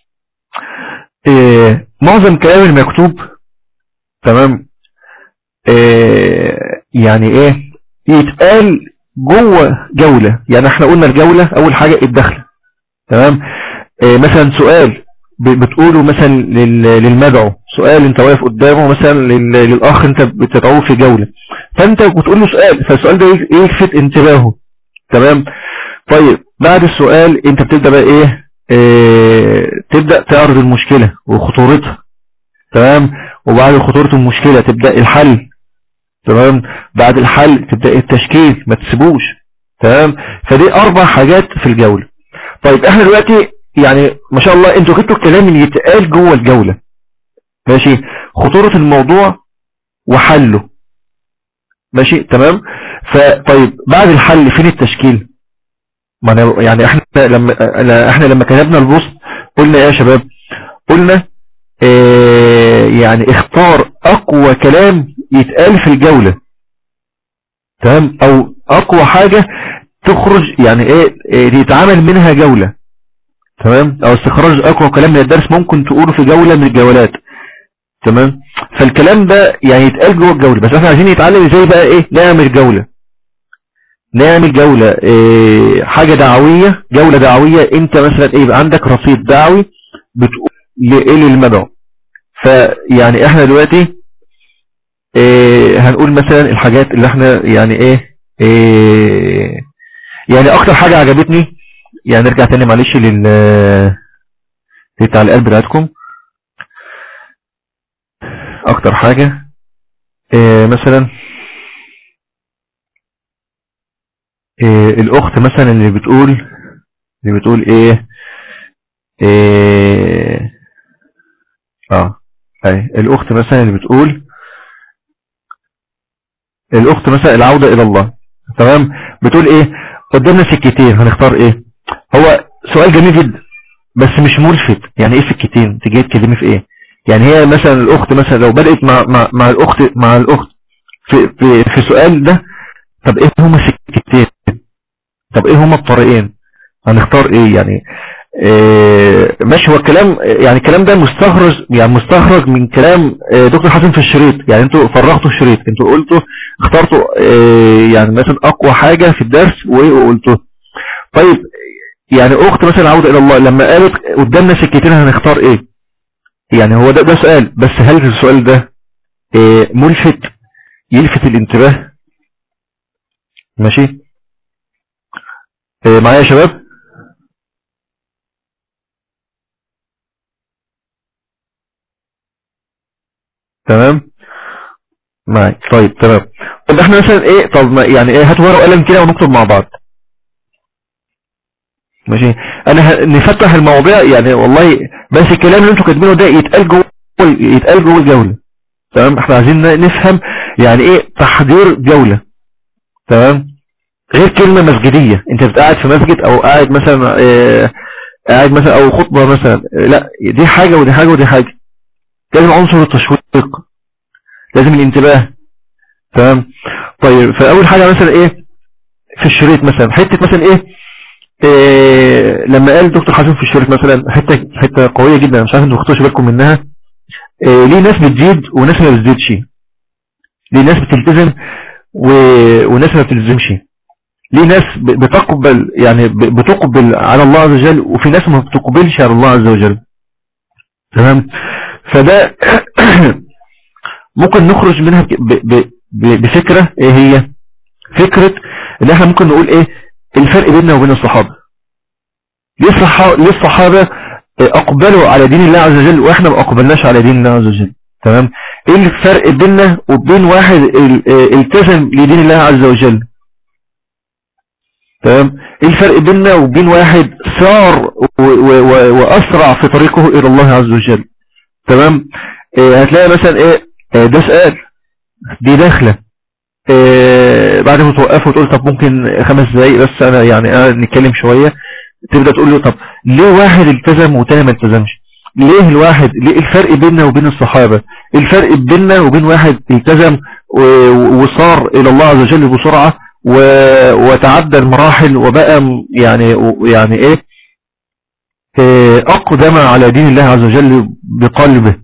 Speaker 2: إيه معظم كلام المكتوب تمام إيه يعني ايه يتقال جوه جولة يعني احنا قلنا الجولة اول حاجة الدخل تمام إيه مثلا سؤال بتقوله مثلا للمدعو سؤال انت واقف قدامه مثلا للاخ انت بتدعوه في جولة فانت بتقول له سؤال فالسؤال ده يلفت انتباهه تمام طيب بعد السؤال انت بتبدأ بقى ايه اه تبدأ تعرض المشكلة وخطورتها تمام وبعد خطورة المشكلة تبدأ الحل تمام بعد الحل تبدأ التشكيل ما تسيبوش تمام فدي اربع حاجات في الجولة طيب احنا دلوقتي يعني ما شاء الله انتوا جبتوا الكلام اللي يتقال جوه الجولة ماشي خطورة الموضوع وحله ماشي تمام فطيب بعد الحل فين التشكيل ما يعني احنا لما احنا لما كتبنا البوست قلنا ايه يا شباب قلنا اه يعني اختار اقوى كلام يتقال في الجولة تمام او اقوى حاجة تخرج يعني ايه, ايه يتعامل منها جولة تمام او استخراج اقوى كلام من الدرس ممكن تقوله في جولة من الجولات تمام فالكلام ده يعني يتقال جوه الجولة بس احنا عايزين نتعلم ازاي بقى ايه نعمل جولة نعمل جولة إيه حاجة دعوية جولة دعوية انت مثلا ايه يبقى عندك رصيد دعوي بتقول لايه للمدعو فيعني احنا دلوقتي إيه هنقول مثلا الحاجات اللي احنا يعني ايه, إيه يعني اكتر حاجة عجبتني يعني نرجع تاني معلش لل للتعليقات بتاعتكم اكتر حاجة إيه مثلا إيه الاخت مثلا اللي بتقول اللي بتقول ايه, إيه اه اي الاخت مثلا اللي بتقول الاخت مثلا العودة الى الله تمام بتقول ايه قدامنا سكتين هنختار ايه هو سؤال جميل جدا بس مش ملفت يعني ايه سكتين تجي تكلمي في ايه يعني هي مثلا الاخت مثلا لو بدأت مع مع, مع الاخت مع الاخت في في في السؤال ده طب ايه هما السكتين طب ايه هما الطريقين هنختار ايه يعني إيه ماشي هو الكلام يعني الكلام ده مستخرج يعني مستخرج من كلام دكتور حسن في الشريط يعني انتوا فرغتوا الشريط انتوا قلتوا اخترتوا إيه يعني مثلا اقوى حاجة في الدرس وايه وقلتوا طيب يعني اخت مثلا عودة الى الله لما قالت قدامنا سكتين هنختار ايه يعني هو ده ده سؤال بس هل السؤال ده إيه ملفت يلفت الانتباه ماشي إيه معايا يا شباب تمام معايا طيب تمام طب احنا مثلا ايه طب ما يعني ايه هات ورقه وقلم كده ونكتب مع بعض ماشي انا نفتح المواضيع يعني والله بس الكلام اللي انتوا كاتبينه ده يتقال جوه يتقال جوه الجوله تمام احنا عايزين نفهم يعني ايه تحضير جوله تمام غير كلمه مسجديه انت بتقعد في مسجد او قاعد مثلا اه قاعد مثلا او خطبه مثلا لا دي حاجه ودي حاجه ودي حاجه لازم عنصر التشويق لازم الانتباه تمام طيب فاول حاجه مثلا ايه في الشريط مثلا حته مثلا ايه إيه لما قال دكتور حسن في الشريط مثلا حته حته قويه جدا مش عارف انتوا خدتوش بالكم منها إيه ليه ناس بتزيد وناس ما بتزيدش ليه ناس بتلتزم و... وناس ما بتلتزمش ليه ناس بتقبل يعني بتقبل على الله عز وجل وفي ناس ما بتقبلش على الله عز وجل تمام فده ممكن نخرج منها ب... ب... بفكرة ايه هي فكرة ان احنا ممكن نقول ايه الفرق بيننا وبين الصحابة ليه الصحابة, ليه الصحابة اقبلوا على دين الله عز وجل واحنا ما اقبلناش على دين الله عز وجل تمام ايه الفرق بيننا وبين واحد ال- آه، التزم لدين الله عز وجل تمام ايه الفرق بيننا وبين واحد سار و- و- و- واسرع في طريقه الى الله عز وجل تمام آه، هتلاقي مثلا ايه آه، ده سؤال دي داخله آه، بعد ما توقفه وتقول طب ممكن خمس دقايق بس انا يعني أنا نتكلم شويه تبدا تقول له طب ليه واحد التزم والتاني ما التزمش ليه الواحد ليه الفرق بيننا وبين الصحابة الفرق بيننا وبين واحد التزم و- وصار الى الله عز وجل بسرعة و- وتعدى المراحل وبقى م- يعني يعني ايه آه، اقدم على دين الله عز وجل بقلبه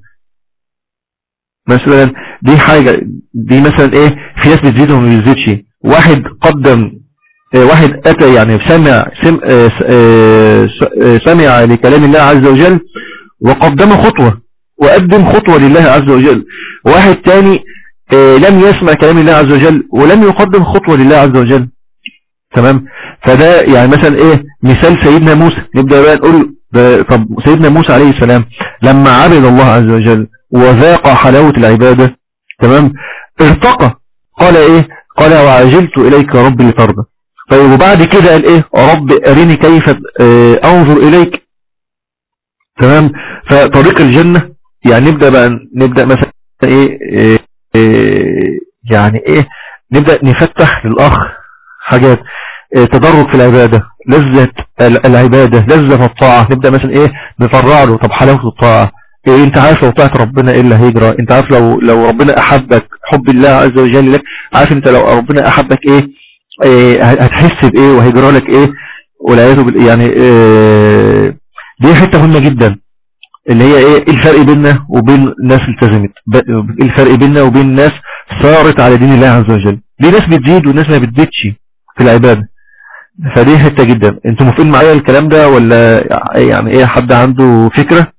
Speaker 2: مثلا دي حاجة دي مثلا ايه في ناس بتزيد وما بتزيدش واحد قدم آه، واحد اتى يعني سمع سم آه، س- آه، س- آه، سمع لكلام الله عز وجل وقدم خطوة وقدم خطوة لله عز وجل واحد تاني آه، لم يسمع كلام الله عز وجل ولم يقدم خطوة لله عز وجل تمام فده يعني مثلا ايه مثال سيدنا موسى نبدأ بقى نقول ده- طب سيدنا موسى عليه السلام لما عبد الله عز وجل وذاق حلاوة العبادة تمام ارتقى قال ايه قال وعجلت اليك يا رب لترضى طيب وبعد كده قال ايه رب اريني كيف آه، انظر اليك تمام فطريق الجنة يعني نبدأ بقى نبدأ مثلا ايه, إيه, إيه يعني ايه نبدأ نفتح للأخ حاجات إيه تدرج في العبادة لذة ال- العبادة لذة الطاعة نبدأ مثلا ايه نفرع له طب حلاوة الطاعة إيه انت عارف لو طاعت ربنا ايه اللي هيجرى انت عارف لو لو ربنا احبك حب الله عز وجل لك عارف انت لو ربنا احبك ايه, إيه هتحس بايه وهيجرى لك ايه والعياذ بال- يعني إيه دي حتة مهمة جدا اللي هي ايه الفرق بيننا وبين ناس التزمت ب- ايه الفرق بيننا وبين ناس صارت على دين الله عز وجل دي ناس بتزيد وناس ما بتزيدش في العبادة فدي حتة جدا انتوا موافقين معايا الكلام ده ولا يعني ايه حد عنده فكرة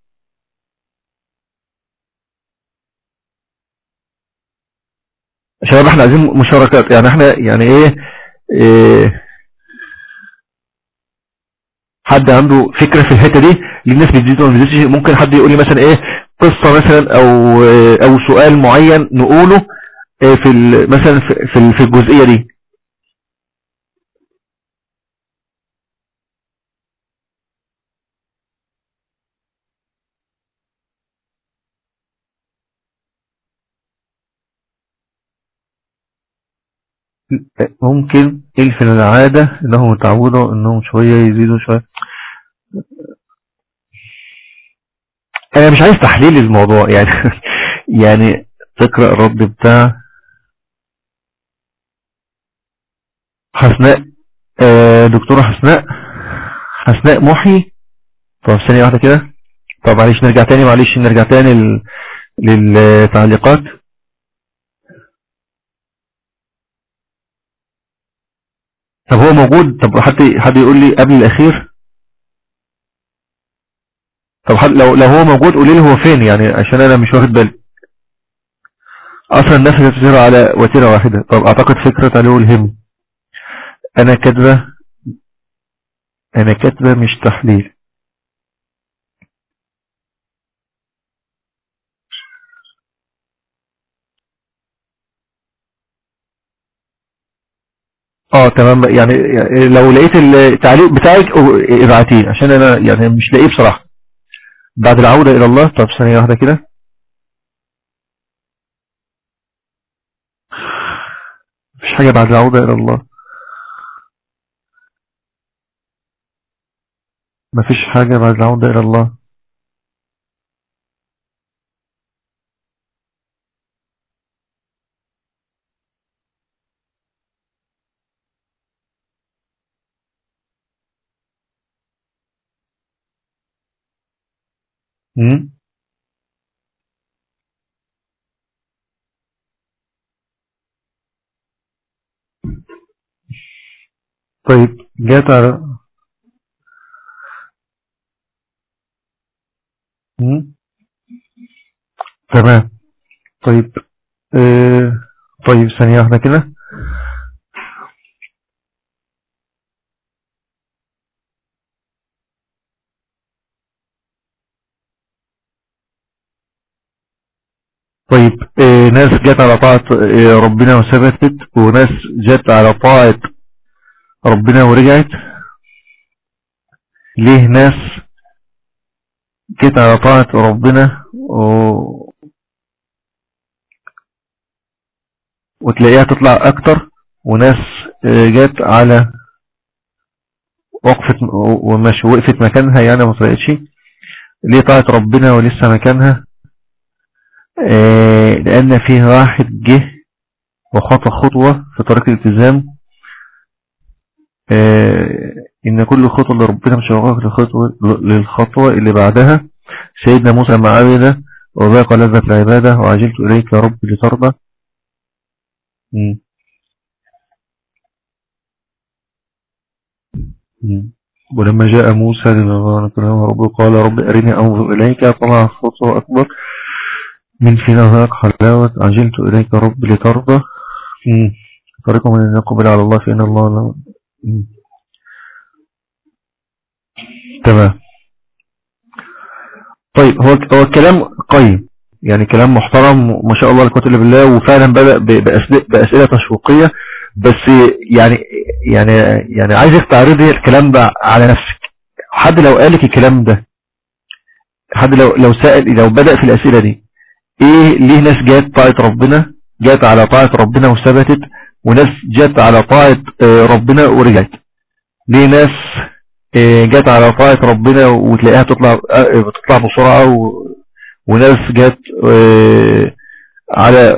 Speaker 2: شباب احنا عايزين مشاركات يعني احنا يعني ايه, إيه حد عنده فكرة في الحتة دي للناس بتزيد وما بتزيدش ممكن حد يقول لي مثلا ايه قصة مثلا او او سؤال معين نقوله إيه في ال- مثلا في في في الجزئية دي ممكن الف العادة انهم يتعودوا انهم شوية يزيدوا شوية انا مش عايز تحليل الموضوع يعني يعني تقرأ الرد بتاع حسناء آه، دكتورة حسناء حسناء محي طب ثانية واحدة كده طب معلش نرجع تاني معلش نرجع تاني لل- للتعليقات طب هو موجود طب حد حد يقول لي قبل الأخير طب حد لو لو هو موجود قولي لي هو فين يعني عشان أنا مش واخد بالي أصلا الناس بتسير على وتيرة واحدة طب أعتقد فكرة عليه الهم أنا كاتبة أنا كاتبة مش تحليل اه تمام يعني يعني لو لقيت التعليق بتاعك أو- ابعتيه عشان انا يعني مش لاقيه بصراحة بعد العودة الى الله طب ثانية واحدة كده مفيش حاجة بعد العودة الى الله مفيش حاجة بعد العودة الى الله مم؟ طيب جات على مم؟ تمام طيب آه... طيب ثانية واحدة كده طيب آه ناس جت على طاعة آه ربنا وثبتت وناس جت على طاعة ربنا ورجعت ليه ناس جت على طاعة ربنا و... وتلاقيها تطلع اكتر وناس جت على وقفت ومش وقفت مكانها يعني ما طلعتش ليه طاعة ربنا ولسه مكانها آه لان فيه واحد جه وخطى خطوة في طريق الالتزام آه ان كل خطوة اللي ربنا مش هيوقفك للخطوة, للخطوة اللي بعدها سيدنا موسى مع عبده وذاق لذة العبادة وعجلت اليك يا رب لترضى ولما جاء موسى لنغانا ربه قال رب أرني أنظر إليك طمع خطوة أكبر من فينا ذاك حلاوة عجلت إليك رب لترضى طريق من أن يقبل على الله فإن الله لا تمام طيب هو هو الكلام قيم يعني كلام محترم ما شاء الله لقوة الله بالله وفعلا بدأ بأسئلة تشويقية بس يعني يعني يعني عايزك تعرضي الكلام ده على نفسك حد لو قالك الكلام ده حد لو لو سأل لو بدأ في الأسئلة دي ايه ليه ناس جات طاعة ربنا جات على طاعة ربنا وثبتت وناس جات على طاعة ربنا ورجعت ليه ناس جات على طاعة ربنا وتلاقيها تطلع بتطلع بسرعة و... وناس جات على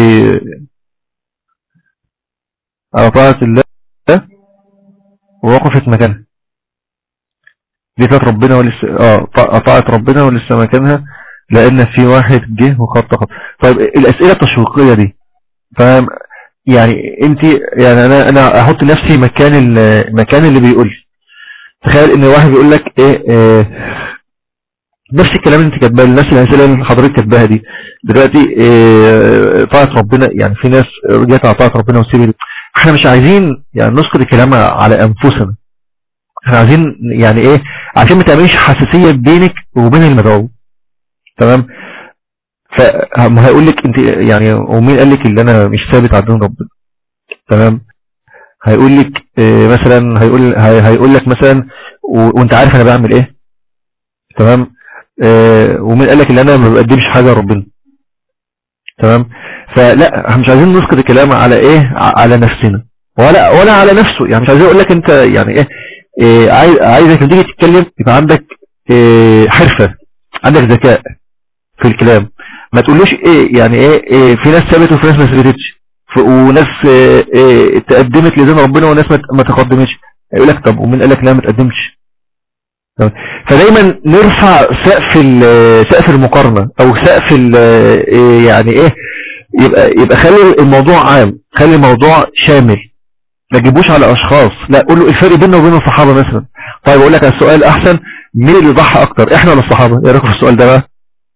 Speaker 2: على طاعة الله ووقفت مكانها دي كانت ربنا ولسه اه طاعة ربنا ولسه مكانها لان في واحد جه وخط خط طيب الاسئلة التشويقية دي فاهم يعني انت يعني انا انا احط نفسي مكان المكان اللي بيقول تخيل ان واحد بيقول لك ايه, إيه نفس الكلام اللي انت كاتباه نفس الاسئله اللي حضرتك كاتباها دي دلوقتي إيه طاعه ربنا يعني في ناس جت على طاعه ربنا وسيبت احنا مش عايزين يعني نسقط الكلام على انفسنا احنا عايزين يعني ايه عشان ما تعملش حساسيه بينك وبين المدعو تمام فما هيقول لك انت يعني ومين قال لك ان انا مش ثابت على دين ربنا تمام هيقول لك إيه مثلا هيقول هي هيقول لك مثلا وانت عارف انا بعمل ايه تمام إيه ومين قال لك ان انا ما بقدمش حاجه لربنا تمام فلا احنا مش عايزين نسقط الكلام على ايه على نفسنا ولا ولا على نفسه يعني مش عايزين اقول لك انت يعني ايه, إيه عايز عايزك لما تيجي تتكلم يبقى عندك إيه حرفه عندك ذكاء في الكلام ما تقولوش ايه يعني ايه, إيه في ناس ثبتت وفي ناس ما ثبتتش وناس إيه إيه تقدمت لدين ربنا وناس ما تقدمتش يقول لك طب ومين قال لك لا ما تقدمش فدايما نرفع سقف سقف المقارنة او سقف يعني ايه يبقى يبقى خلي الموضوع عام خلي الموضوع شامل ما تجيبوش على اشخاص لا قول له الفرق بيننا وبين الصحابة مثلا طيب اقول لك السؤال احسن مين اللي ضحى اكتر احنا ولا الصحابة ايه رايكم في السؤال ده بقى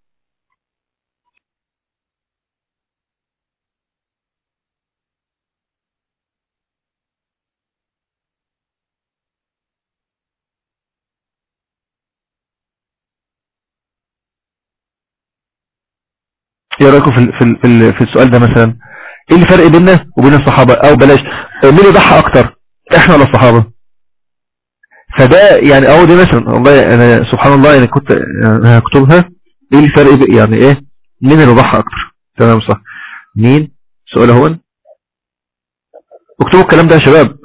Speaker 2: ايه رايكم في في في, في السؤال ده مثلا ايه الفرق بيننا وبين الصحابة او بلاش مين اللي ضحى اكتر احنا ولا الصحابة فده يعني اهو دي مثلا والله انا سبحان الله انا كنت هكتبها ايه الفرق يعني ايه مين اللي ضحى اكتر تمام صح مين سؤال اهو اكتبوا الكلام ده يا شباب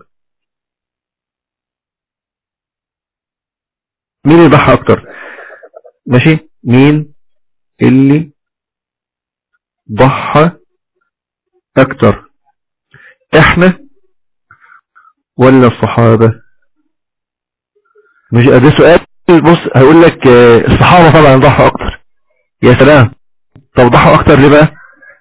Speaker 2: مين اللي ضحى اكتر ماشي مين اللي ضحى اكتر احنا ولا الصحابة مش ده سؤال بص هيقول لك الصحابة طبعا ضحوا اكتر يا سلام طب ضحوا اكتر ليه بقى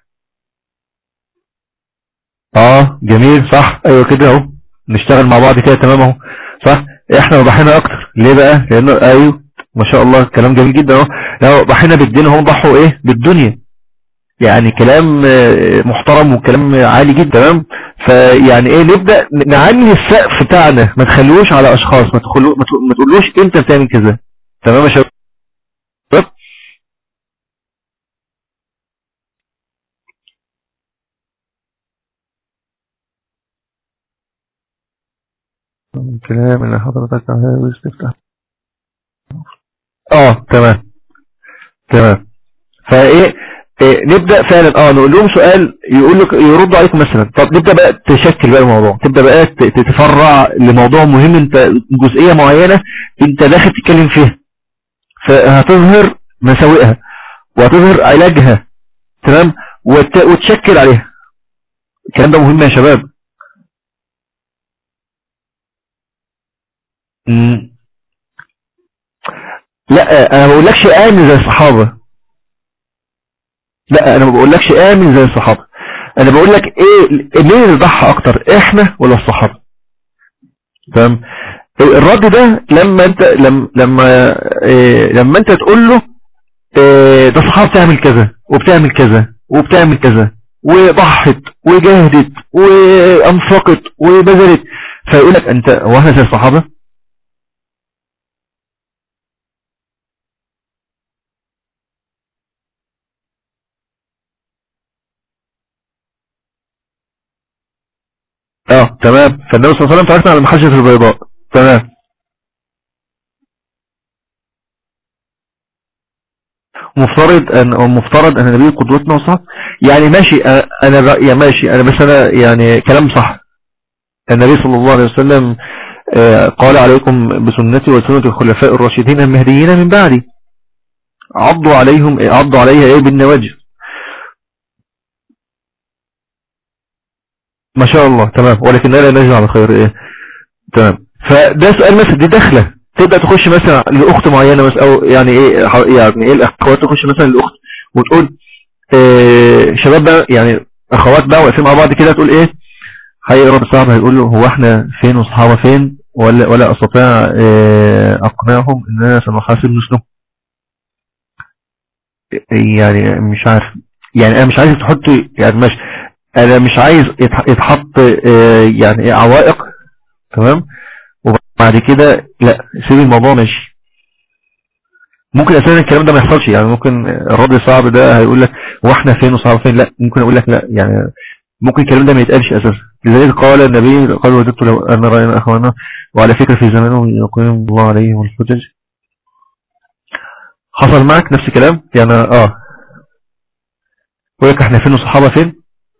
Speaker 2: اه جميل صح ايوه كده اهو نشتغل مع بعض كده تمام اهو صح احنا ضحينا اكتر ليه بقى لانه ايوه ما شاء الله كلام جميل جدا اهو لو ضحينا بالدين هم ضحوا ايه بالدنيا يعني كلام محترم وكلام عالي جدا تمام فيعني ايه نبدأ نعلي السقف بتاعنا ما تخلوش على اشخاص ما, تخلو ما تقولوش انت بتعمل كذا تمام يا شباب الكلام اللي حضرتك عاوز تفتح اه تمام تمام فايه إيه نبدأ فعلا اه نقول لهم سؤال يقول لك يردوا عليكم مثلا طب نبدأ بقى تشكل بقى الموضوع تبدأ بقى تتفرع لموضوع مهم انت جزئية معينة انت داخل تتكلم فيها فهتظهر مساوئها وهتظهر علاجها تمام وت... وتشكل عليها الكلام ده مهم يا شباب مم. لا انا ما بقولكش امن زي الصحابة لا انا ما بقولكش امن زي الصحابة انا بقول لك ايه مين اللي ضحى اكتر احنا ولا الصحابة تمام الرد ده لما انت لما لما, إيه لما انت تقول له إيه ده الصحابة بتعمل كذا وبتعمل كذا وبتعمل كذا وضحت وجاهدت وانفقت وبذلت فيقول لك انت هو احنا زي الصحابة اه تمام فالنبي صلى الله عليه وسلم تعرفنا على المحجة البيضاء تمام مفترض ان او مفترض ان النبي قدوتنا وصح يعني ماشي انا يا ماشي انا بس انا يعني كلام صح النبي صلى الله عليه وسلم قال عليكم بسنتي وسنة الخلفاء الراشدين المهديين من بعدي عضوا عليهم عضوا عليها ايه بالنواجذ ما شاء الله تمام ولكن لا نجد على خير ايه تمام فده سؤال مثلا دي داخله تبدأ تخش مثلا لأخت معينة مثلا أو يعني إيه يعني إيه الأخوات تخش مثلا لأخت وتقول إيه شباب بقى يعني أخوات بقى واقفين مع بعض كده تقول إيه هيقرا الصحاب هيقول له هو إحنا فين وصحابة فين ولا ولا أستطيع إيه أقنعهم إننا سنحاسب مثلهم يعني مش عارف يعني أنا مش عايز تحط يعني مش أنا مش عايز يتحط إيه يعني عوائق تمام بعد كده لا سيب الموضوع ماشي ممكن اساسا الكلام ده ما يحصلش يعني ممكن الرد الصعب ده هيقول لك هو احنا فين وصعب فين لا ممكن اقول لك لا يعني ممكن الكلام ده ما يتقالش اساسا لذلك قال النبي قال وددت لو ان راينا اخوانا وعلى فكره في زمانهم يقيم الله عليهم الحجج حصل معك نفس الكلام يعني اه يقول لك احنا فين وصحابه فين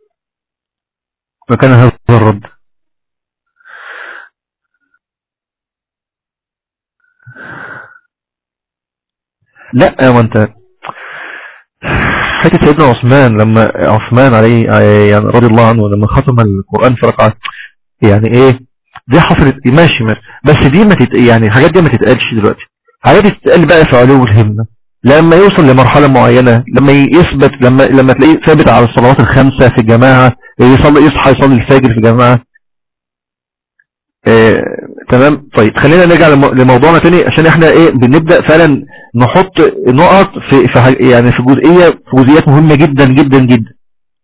Speaker 2: فكان هذا الرد لا ما انت حتى سيدنا عثمان لما عثمان عليه يعني رضي الله عنه لما ختم القرآن في ركعة يعني ايه دي حصلت ماشي ماشي بس دي ما تت... يعني الحاجات دي ما تتقالش دلوقتي حاجات تتقال بقى في علو الهمة لما يوصل لمرحلة معينة لما يثبت لما لما تلاقيه ثابت على الصلوات الخمسة في الجماعة يصلي يصحى يصلي الفجر في الجماعة آه، تمام طيب خلينا نرجع لموضوعنا تاني عشان احنا ايه بنبدأ فعلا نحط نقط في, في يعني في جزئية في جزئيات مهمة جدا جدا جدا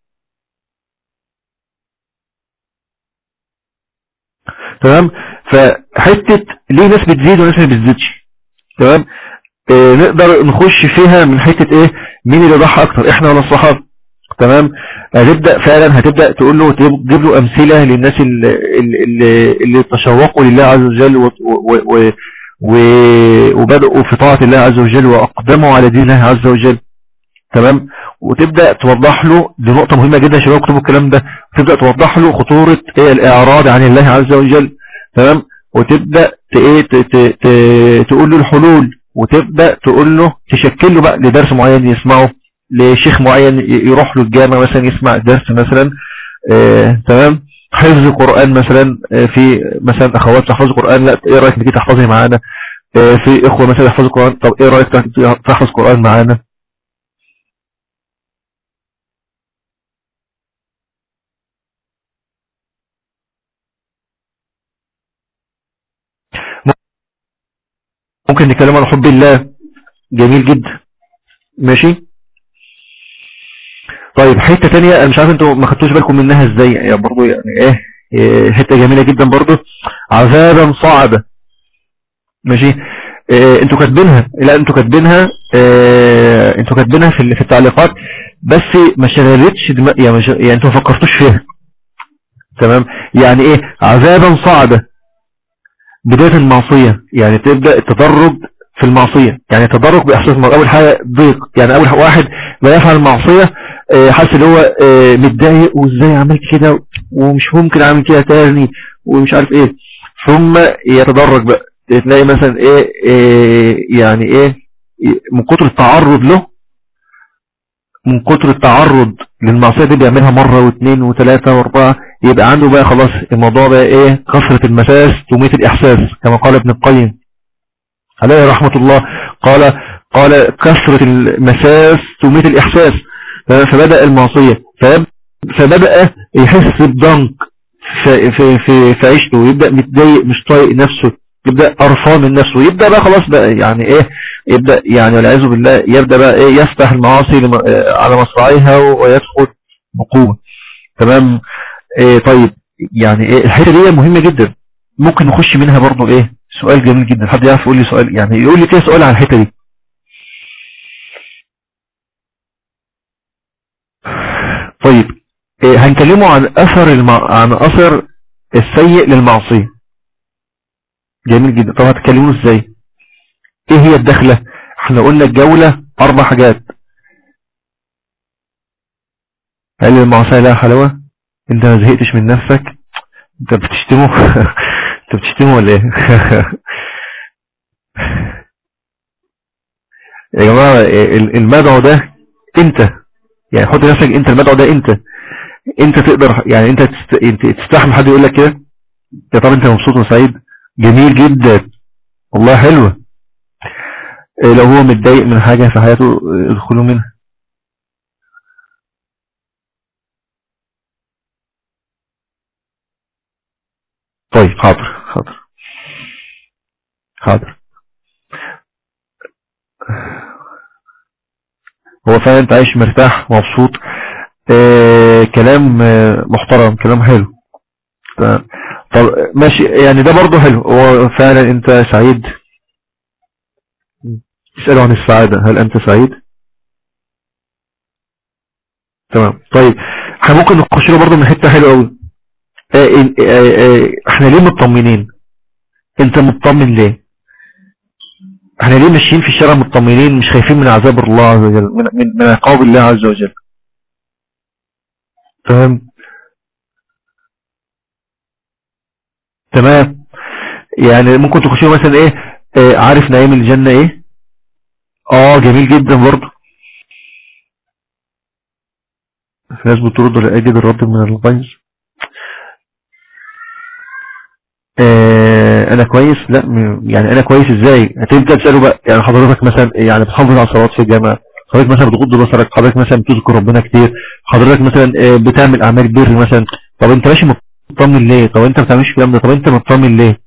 Speaker 2: تمام فحتة ليه ناس بتزيد وناس ما بتزيدش تمام اه نقدر نخش فيها من حتة ايه مين اللي ضحى اكتر احنا ولا الصحابة تمام هتبدأ فعلا هتبدأ تقول له تجيب له امثلة للناس اللي, اللي, اللي تشوقوا لله عز وجل و, و, و وبدأوا في طاعة الله عز وجل وأقدموا على دين الله عز وجل تمام وتبدأ توضح له دي نقطة مهمة جدا شباب اكتبوا الكلام ده تبدأ توضح له خطورة ايه الإعراض عن الله عز وجل تمام وتبدأ ايه تقول له الحلول وتبدأ تقول له تشكل له بقى لدرس معين يسمعه لشيخ معين يروح له الجامع مثلا يسمع درس مثلا اه تمام حفظ قرآن مثلا في مثلا اخوات تحفظ قرآن لا ايه رأيك تيجي تحفظي معانا في اخوة مثلا يحفظوا قرآن طب ايه رأيك تحفظ قرآن معانا ممكن نتكلم عن حب الله جميل جدا ماشي طيب حتة تانية انا مش عارف انتوا ما خدتوش بالكم منها ازاي يعني برضو يعني ايه, إيه حتة جميلة جدا برضو عذابا صعبة ماشي إيه انتوا كاتبينها لا انتوا كاتبينها إيه انتوا كاتبينها في في التعليقات بس ما شغلتش دماغ يعني, يعني انتوا ما فكرتوش فيها تمام يعني ايه عذابا صعبة بداية المعصية يعني تبدأ التدرج في المعصية يعني تدرج بإحساس المرء أول حاجة ضيق يعني أول واحد ما يفعل المعصية آه، حاسس ان هو آه، متضايق وازاي عملت كده ومش ممكن اعمل كده تاني ومش عارف ايه ثم يتدرج بقى تلاقي مثلا ايه, إيه يعني ايه من كتر التعرض له من كتر التعرض للمعصية دي بيعملها مرة واثنين وثلاثة واربعة يبقى عنده بقى خلاص الموضوع بقى ايه كثرة المساس تميت الاحساس كما قال ابن القيم عليه رحمة الله قال قال كثرة المساس تميت الاحساس فبدأ المعصية فبدأ يحس بضنك في, في, في, في عيشته ويبدأ متضايق مش طايق نفسه يبدأ قرفان من نفسه يبدأ بقى خلاص بقى يعني ايه يبدأ يعني والعياذ بالله يبدأ بقى ايه يفتح المعاصي على مصراعيها ويدخل بقوة تمام إيه طيب يعني ايه الحته دي مهمة جدا ممكن نخش منها برضو ايه سؤال جميل جدا حد يعرف يقول لي سؤال يعني يقول لي كده سؤال عن الحته دي طيب إيه هنكلمه عن اثر المع... عن اثر السيء للمعصية جميل جدا طب هتكلمه ازاي ايه هي الدخلة احنا قلنا الجولة اربع حاجات هل المعصية لها حلاوة انت ما زهقتش من نفسك انت بتشتمه انت بتشتمه ولا ايه يا جماعة المدعو ده انت يعني حط نفسك انت المدعو ده انت انت تقدر يعني انت تستحمل حد يقول لك كده يا طب انت مبسوط وسعيد جميل جدا والله حلوة إيه لو هو متضايق من حاجة في حياته ادخلوا منها طيب حاضر حاضر حاضر هو فعلا انت عايش مرتاح مبسوط آه كلام آه محترم كلام حلو طب ماشي يعني ده برضه حلو هو فعلا انت سعيد اسأله عن السعادة هل انت سعيد تمام طيب احنا ممكن نخش له برضه من حتة حلوة قوي آه، آه، آه، احنا ليه مطمنين انت مطمن ليه احنا ليه ماشيين في الشارع مطمنين مش خايفين من عذاب الله عز وجل من عقاب الله عز وجل فاهم تمام يعني ممكن تخشوا مثلا ايه اه عارف نعيم الجنة ايه اه جميل جدا برضه في ناس بترد لأجد الرد من الغيظ اه انا كويس لا يعني انا كويس ازاي هتبدأ تسأله بقى يعني حضرتك مثلا يعني بتحافظ على الصلوات في الجامعة حضرتك مثلا بتغض بصرك حضرتك مثلا بتذكر ربنا كتير حضرتك مثلا اه بتعمل اعمال بر مثلا طب انت ماشي مطمن ليه طب انت ما بتعملش الكلام ده طب انت مطمن ليه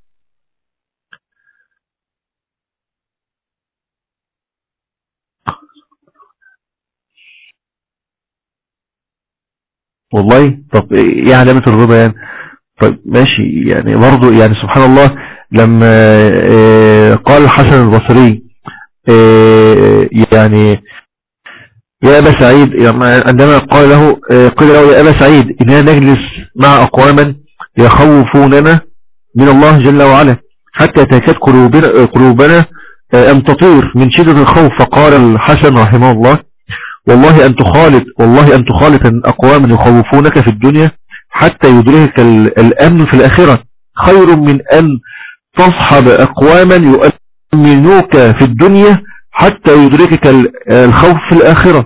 Speaker 2: والله طب ايه علامة الرضا يعني طيب ماشي يعني برضو يعني سبحان الله لما اه قال الحسن البصري اه يعني يا أبا سعيد عندما قال له قيل له يا أبا سعيد إننا نجلس مع أقواما يخوفوننا من الله جل وعلا حتى تكاد قلوبنا, قلوبنا أن تطير من شدة الخوف فقال الحسن رحمه الله والله أن تخالط والله أن تخالط أقواما يخوفونك في الدنيا حتى يدركك الأمن في الآخرة خير من أن تصحب أقواما يؤمنوك في الدنيا حتى يدركك الخوف في الآخرة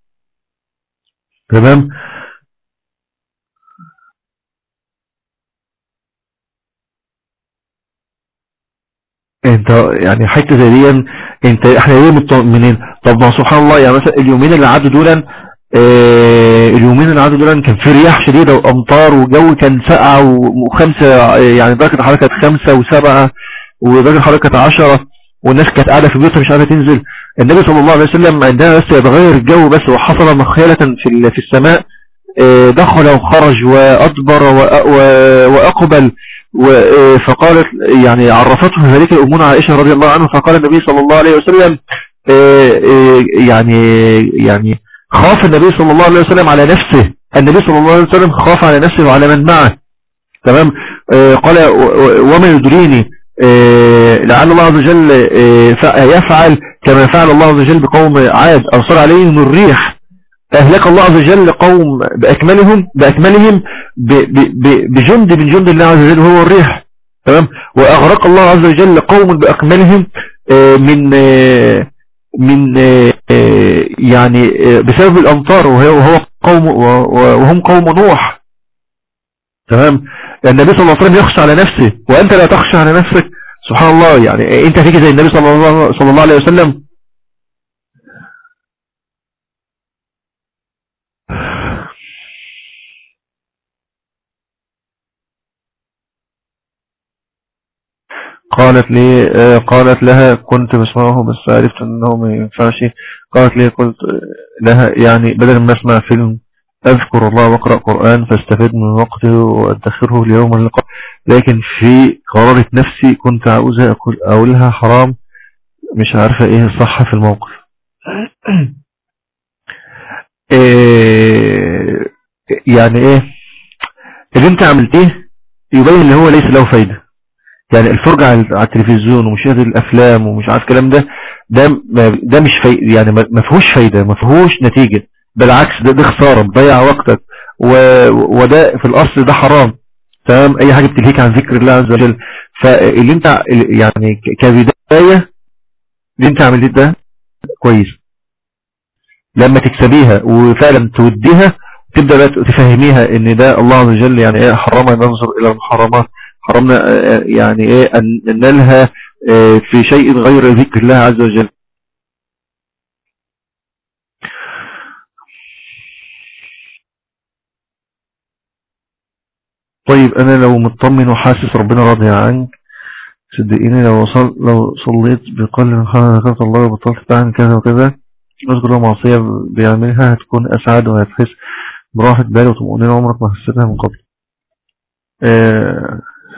Speaker 2: تمام انت يعني حته زي دي انت احنا ليه مطمئنين طب ما سبحان الله يعني مثلا اليومين اللي عدوا دول اه اليومين اللي عدوا دول كان في رياح شديده وامطار وجو كان ساقع وخمسه يعني درجه الحراره كانت خمسه وسبعه ودرجه الحراره كانت 10 والناس كانت قاعده في بيوتها مش عارفه تنزل النبي صلى الله عليه وسلم عندما بس يتغير الجو بس وحصل مخيله في في السماء اه دخل وخرج وادبر واقبل فقالت يعني عرفته ذلك الأمون عائشة رضي الله عنه فقال النبي صلى الله عليه وسلم يعني يعني خاف النبي صلى الله عليه وسلم على نفسه النبي صلى الله عليه وسلم خاف على نفسه وعلى من معه تمام قال وما يدريني آه، لعل الله عز وجل آه، يفعل كما فعل الله عز وجل بقوم عاد أرسل عليهم الريح أهلك الله عز وجل قوم بأكملهم بأكملهم بجند من جند الله عز وجل وهو الريح تمام وأغرق الله عز وجل قوم بأكملهم آه، من من يعني بسبب الأمطار وهو قوم وهم قوم نوح تمام النبي صلى الله عليه وسلم يخشى على نفسه وأنت لا تخشى على نفسك سبحان الله يعني أنت فيك زي النبي صلى الله, صلى الله عليه وسلم قالت لي آه، قالت لها كنت بسمعه بس عرفت انه ما ينفعش قالت لي قلت لها يعني بدل ما اسمع فيلم اذكر الله واقرأ قرآن فاستفيد من وقته وادخره ليوم اللقاء لكن في قرارة نفسي كنت عاوزة اقولها حرام مش عارفة ايه الصح في الموقف إيه يعني ايه اللي انت عملتيه يبين ان هو ليس له فايدة يعني الفرجة على التلفزيون ومشاهدة الافلام ومش عارف الكلام ده ده ده مش فايدة يعني ما فيهوش فايدة ما فيهوش نتيجة بالعكس ده دي خسارة بتضيع وقتك وده في الاصل ده حرام تمام اي حاجة بتلهيك عن ذكر الله عز وجل فاللي انت يعني كبداية اللي انت عملت ده كويس لما تكسبيها وفعلا توديها تبدأ بقى تفهميها ان ده الله عز وجل يعني ايه حرمنا ننظر الى المحرمات حرمنا يعني ايه ان نلها آه، في شيء غير ذكر الله عز وجل طيب انا لو مطمن وحاسس ربنا راضي عنك صدقيني لو وصل لو صليت بقلب خلال ذكرت الله وبطلت تعمل كذا وكذا اذكر له معصية بيعملها هتكون اسعد وهتحس براحة بال وطمأنينة عمرك ما حسيتها من قبل آه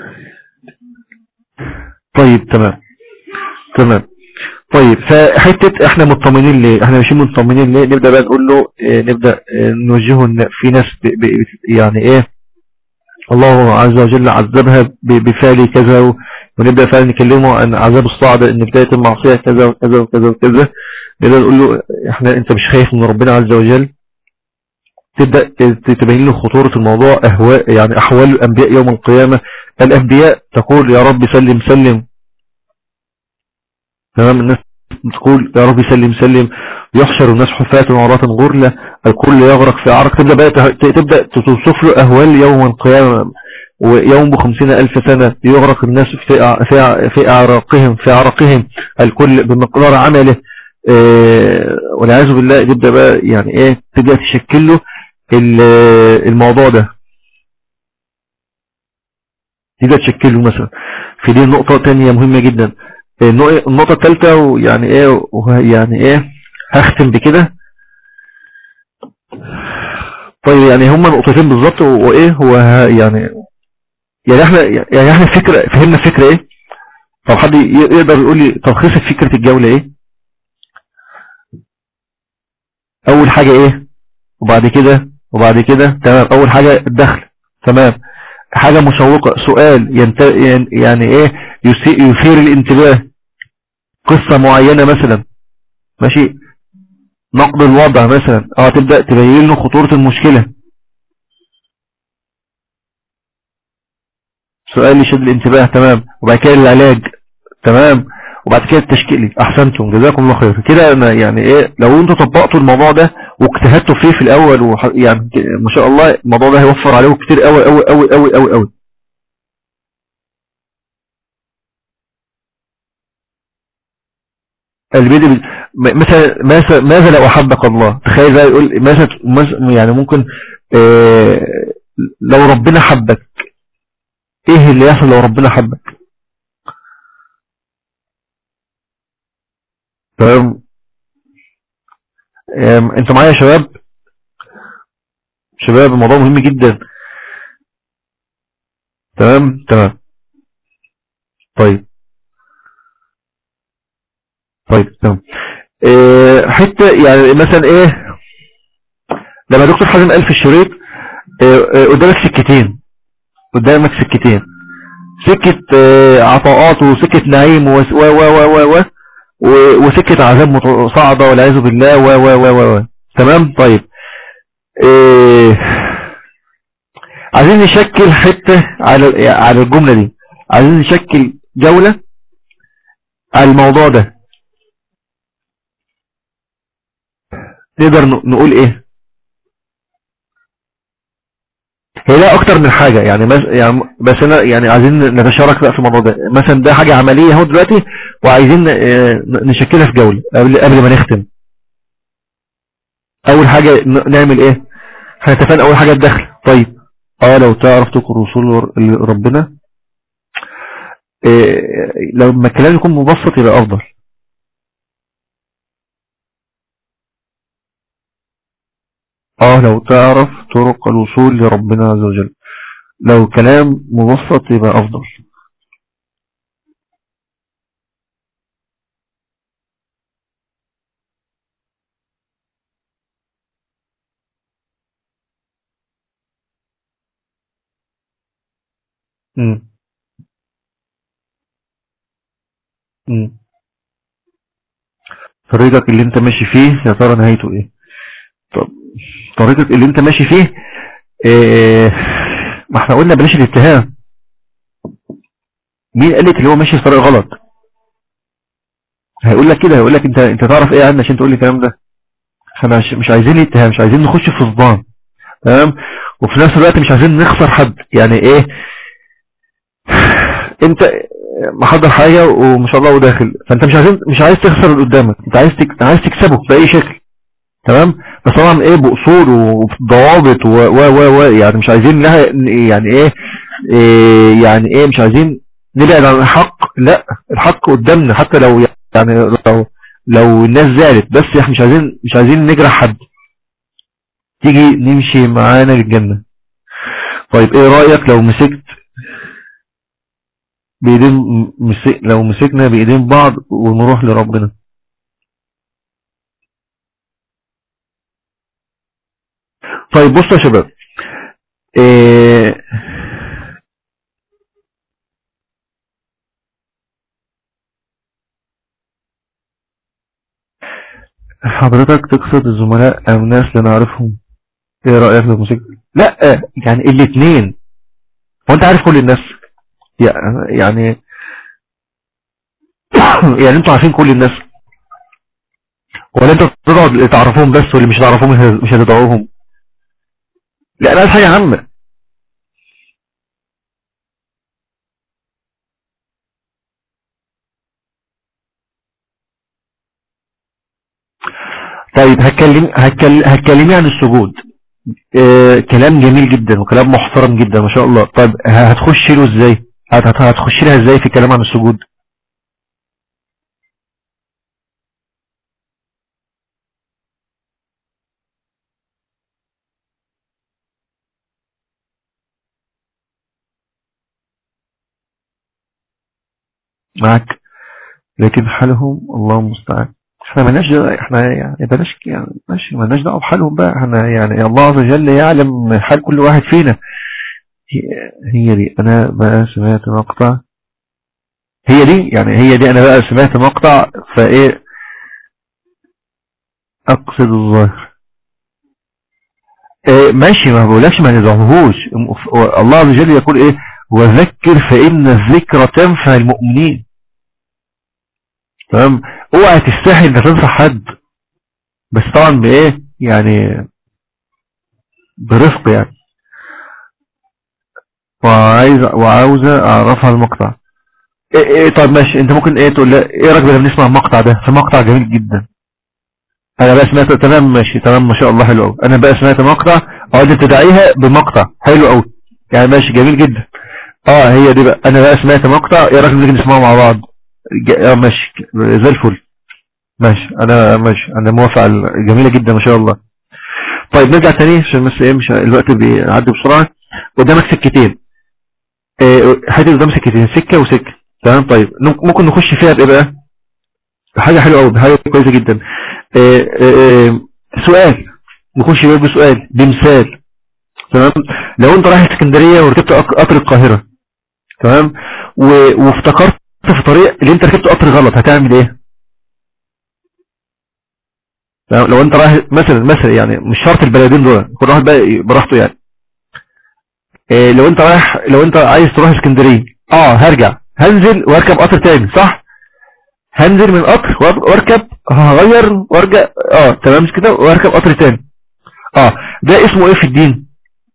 Speaker 2: طيب تمام تمام طيب فحتة احنا مطمئنين ليه احنا ماشيين مطمئنين ليه نبدأ بقى نقول له اه نبدأ اه نوجهه ان في ناس يعني ايه الله عز وجل عذبها بفعل كذا ونبدأ فعلا نكلمه عن عذاب الصعب ان بداية المعصية كذا وكذا وكذا وكذا نبدأ نقول له احنا انت مش خايف من ربنا عز وجل تبدأ تبين له خطورة الموضوع أهواء يعني أحوال الأنبياء يوم القيامة الأنبياء تقول يا رب سلم سلم تمام الناس تقول يا رب سلم سلم يحشر الناس حفاة وعراة غرلة الكل يغرق في عرق تبدأ بقى تبدأ توصف له أهوال يوم القيامة ويوم بخمسين ألف سنة يغرق الناس في في في أعراقهم في عرقهم الكل بمقدار عمله آه، والعياذ بالله تبدأ بقى يعني ايه تبدأ تشكل له الموضوع ده تبدأ تشكله مثلا في دي نقطة تانية مهمة جدا النقطة الثالثة ويعني ايه يعني ايه هختم بكده طيب يعني هما نقطتين بالظبط وايه هو يعني يعني احنا يعني احنا فكرة فهمنا الفكرة ايه طب حد يقدر يقول لي تلخيص فكرة الجولة ايه اول حاجة ايه وبعد كده وبعد كده تمام اول حاجة الدخل تمام حاجة مشوقة سؤال ينت... يعني ايه يثير الانتباه قصة معينة مثلا ماشي نقد الوضع مثلا اه تبدأ تبين له خطورة المشكلة سؤال يشد الانتباه تمام وبعد كده العلاج تمام وبعد كده التشكيلي احسنتم جزاكم الله خير كده انا يعني ايه لو انتوا طبقتوا الموضوع ده واجتهدتوا فيه في الاول وح... يعني ما شاء الله الموضوع ده هيوفر عليكم كتير قوي قوي قوي قوي قوي قوي البدء مثلا ماذا لو احبك الله تخيل بقى يقول ماذا يعني ممكن إيه لو ربنا حبك ايه اللي يحصل لو ربنا حبك تمام انتوا معايا يا شباب شباب الموضوع مهم جدا تمام تمام طيب طيب تمام إيه حتة يعني مثلا ايه لما دكتور حازم قال في الشريط إيه, إيه، قدامك سكتين قدامك سكتين سكة آه، عطاءات وسكة نعيم و و و و و و وسكة عذاب مت- صعبة والعياذ بالله و و و و و تمام طيب إيه عايزين نشكل حتة على على الجملة دي عايزين نشكل جولة على الموضوع ده نقدر ن- نقول ايه هي لا اكتر من حاجة يعني مس... يعني بس انا يعني عايزين نتشارك بقى في الموضوع ده مثلا ده حاجة عملية اهو دلوقتي وعايزين آه، نشكلها في جولة قبل قبل ما نختم اول حاجة ن- نعمل ايه احنا اتفقنا اول حاجة الدخل طيب اه لو تعرف تذكر رسول ر- ربنا إيه لما الكلام يكون مبسط يبقى افضل اه لو تعرف طرق الوصول لربنا عز وجل لو كلام مبسط يبقى افضل امم امم طريقك اللي انت ماشي فيه يا ترى نهايته ايه طب طريقك اللي انت ماشي فيه إيه ما احنا قلنا بلاش الاتهام مين قال لك اللي هو ماشي في طريق غلط هيقول لك كده هيقول لك انت انت تعرف ايه عني عشان تقول لي الكلام ده احنا مش مش عايزين اتهام مش عايزين نخش في صدام تمام وفي نفس الوقت مش عايزين نخسر حد يعني ايه انت محضر حاجه وما شاء الله وداخل فانت مش عايزين مش عايز تخسر اللي قدامك انت عايز تك... عايز تكسبه باي شكل تمام بس طبعا ايه باصول وضوابط و و و و يعني مش عايزين لها يعني ايه, إيه يعني ايه مش عايزين نبعد عن الحق لا الحق قدامنا حتى لو يعني لو لو الناس زعلت بس احنا مش عايزين مش عايزين نجرح حد تيجي نمشي معانا للجنة طيب ايه رأيك لو مسكت بايدين مسك لو مسكنا بايدين بعض ونروح لربنا طيب بصوا يا شباب إيه حضرتك تقصد الزملاء او الناس اللي نعرفهم ايه رأيك لو مسكت لا يعني الاثنين هو انت عارف كل الناس يعني يعني انتوا عارفين كل الناس ولا انتوا تدعوا اللي تعرفوهم بس واللي مش تعرفوهم مش هتدعوهم لا انا عايز حاجة عامة طيب هتكلم هتكلم هتكلمي عن السجود اه كلام جميل جدا وكلام محترم جدا ما شاء الله طيب هتخش له ازاي هتخش لها ازاي في الكلام عن السجود معك لكن حالهم الله المستعان احنا مالناش احنا يعني بلاش يعني ماشي مالناش دعوه بحالهم بقى احنا يعني الله عز وجل يعلم حال كل واحد فينا هي دي انا بقى سمعت مقطع هي دي يعني هي دي انا بقى سمعت مقطع فايه اقصد الظاهر إيه ماشي ما بقولكش ما ندعوهوش الله عز وجل يقول ايه وذكر فإن الذكرى تنفع المؤمنين تمام اوعى تستحي انك تنصح حد بس طبعا بايه يعني برفق يعني وعايز وعاوزة اعرفها المقطع ايه ايه طب ماشي انت ممكن ايه تقول ايه رايك لما نسمع المقطع ده في مقطع جميل جدا انا بقى سمعت تمام ماشي تمام ما شاء الله حلو قوي انا بقى سمعت مقطع اقعد تدعيها بمقطع حلو قوي يعني ماشي جميل جدا اه هي دي بقى انا بقى سمعت مقطع ايه رايك نيجي نسمعه مع بعض اه ماشي زي الفل ماشي انا ماشي انا موافق جميله جدا ما شاء الله طيب نرجع تاني عشان بس ايه مش الوقت بيعدي بسرعه قدامك سكتين إيه حته قدام سكتين سكه وسكه تمام طيب ممكن نخش فيها بايه بقى حاجه حلوه قوي حاجه كويسه جدا إيه إيه سؤال نخش بقى بسؤال بمثال تمام لو انت رايح اسكندريه وركبت قطر القاهره تمام و- وافتكرت في طريق اللي انت ركبت قطر غلط هتعمل ايه تمام؟ لو انت رايح مثلا مثلا يعني مش شرط البلدين دول كل واحد بقى براحته يعني إيه لو انت رايح لو انت عايز تروح اسكندريه اه هرجع هنزل واركب قطر تاني صح هنزل من قطر وأر- واركب هغير وارجع اه تمام مش كده واركب قطر تاني اه ده اسمه ايه في الدين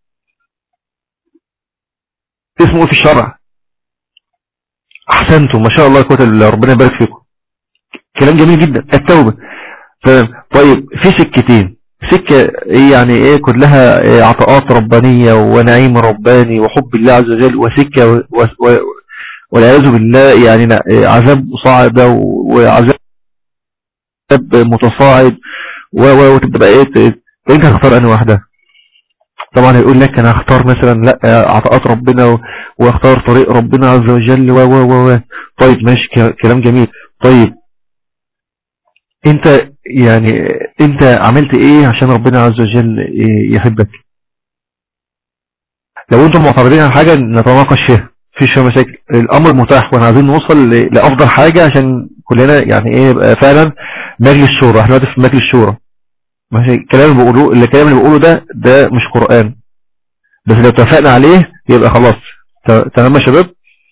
Speaker 2: اسمه ايه في الشرع احسنتم ما شاء الله يا قوه الله ربنا يبارك فيكم كلام جميل جدا التوبه تمام طيب في سكتين سكة ايه يعني ايه كلها إيه عطاءات ربانية ونعيم رباني وحب الله عز وجل وسكة و... و... والعياذ بالله يعني لا، إيه عذاب صاعدة و- وعذاب متصاعد و... و... وتبقى ايه ت- انت هتختار انهي واحدة طبعا يقول لك انا هختار مثلا لا عطاءات ربنا و... واختار طريق ربنا عز وجل و و و و طيب ماشي ك... كلام جميل طيب انت يعني انت عملت ايه عشان ربنا عز وجل إيه يحبك لو انتم معترضين على حاجة نتناقش فيها مفيش فيها مشاكل الامر متاح وانا عايزين نوصل ل- لافضل حاجة عشان كلنا يعني ايه يبقى فعلا مجلس شورى احنا دلوقتي في مجلس شورى ماشي الكلام اللي بقوله الكلام اللي بقوله ده ده مش قرآن بس لو اتفقنا عليه يبقى خلاص ت- تمام يا شباب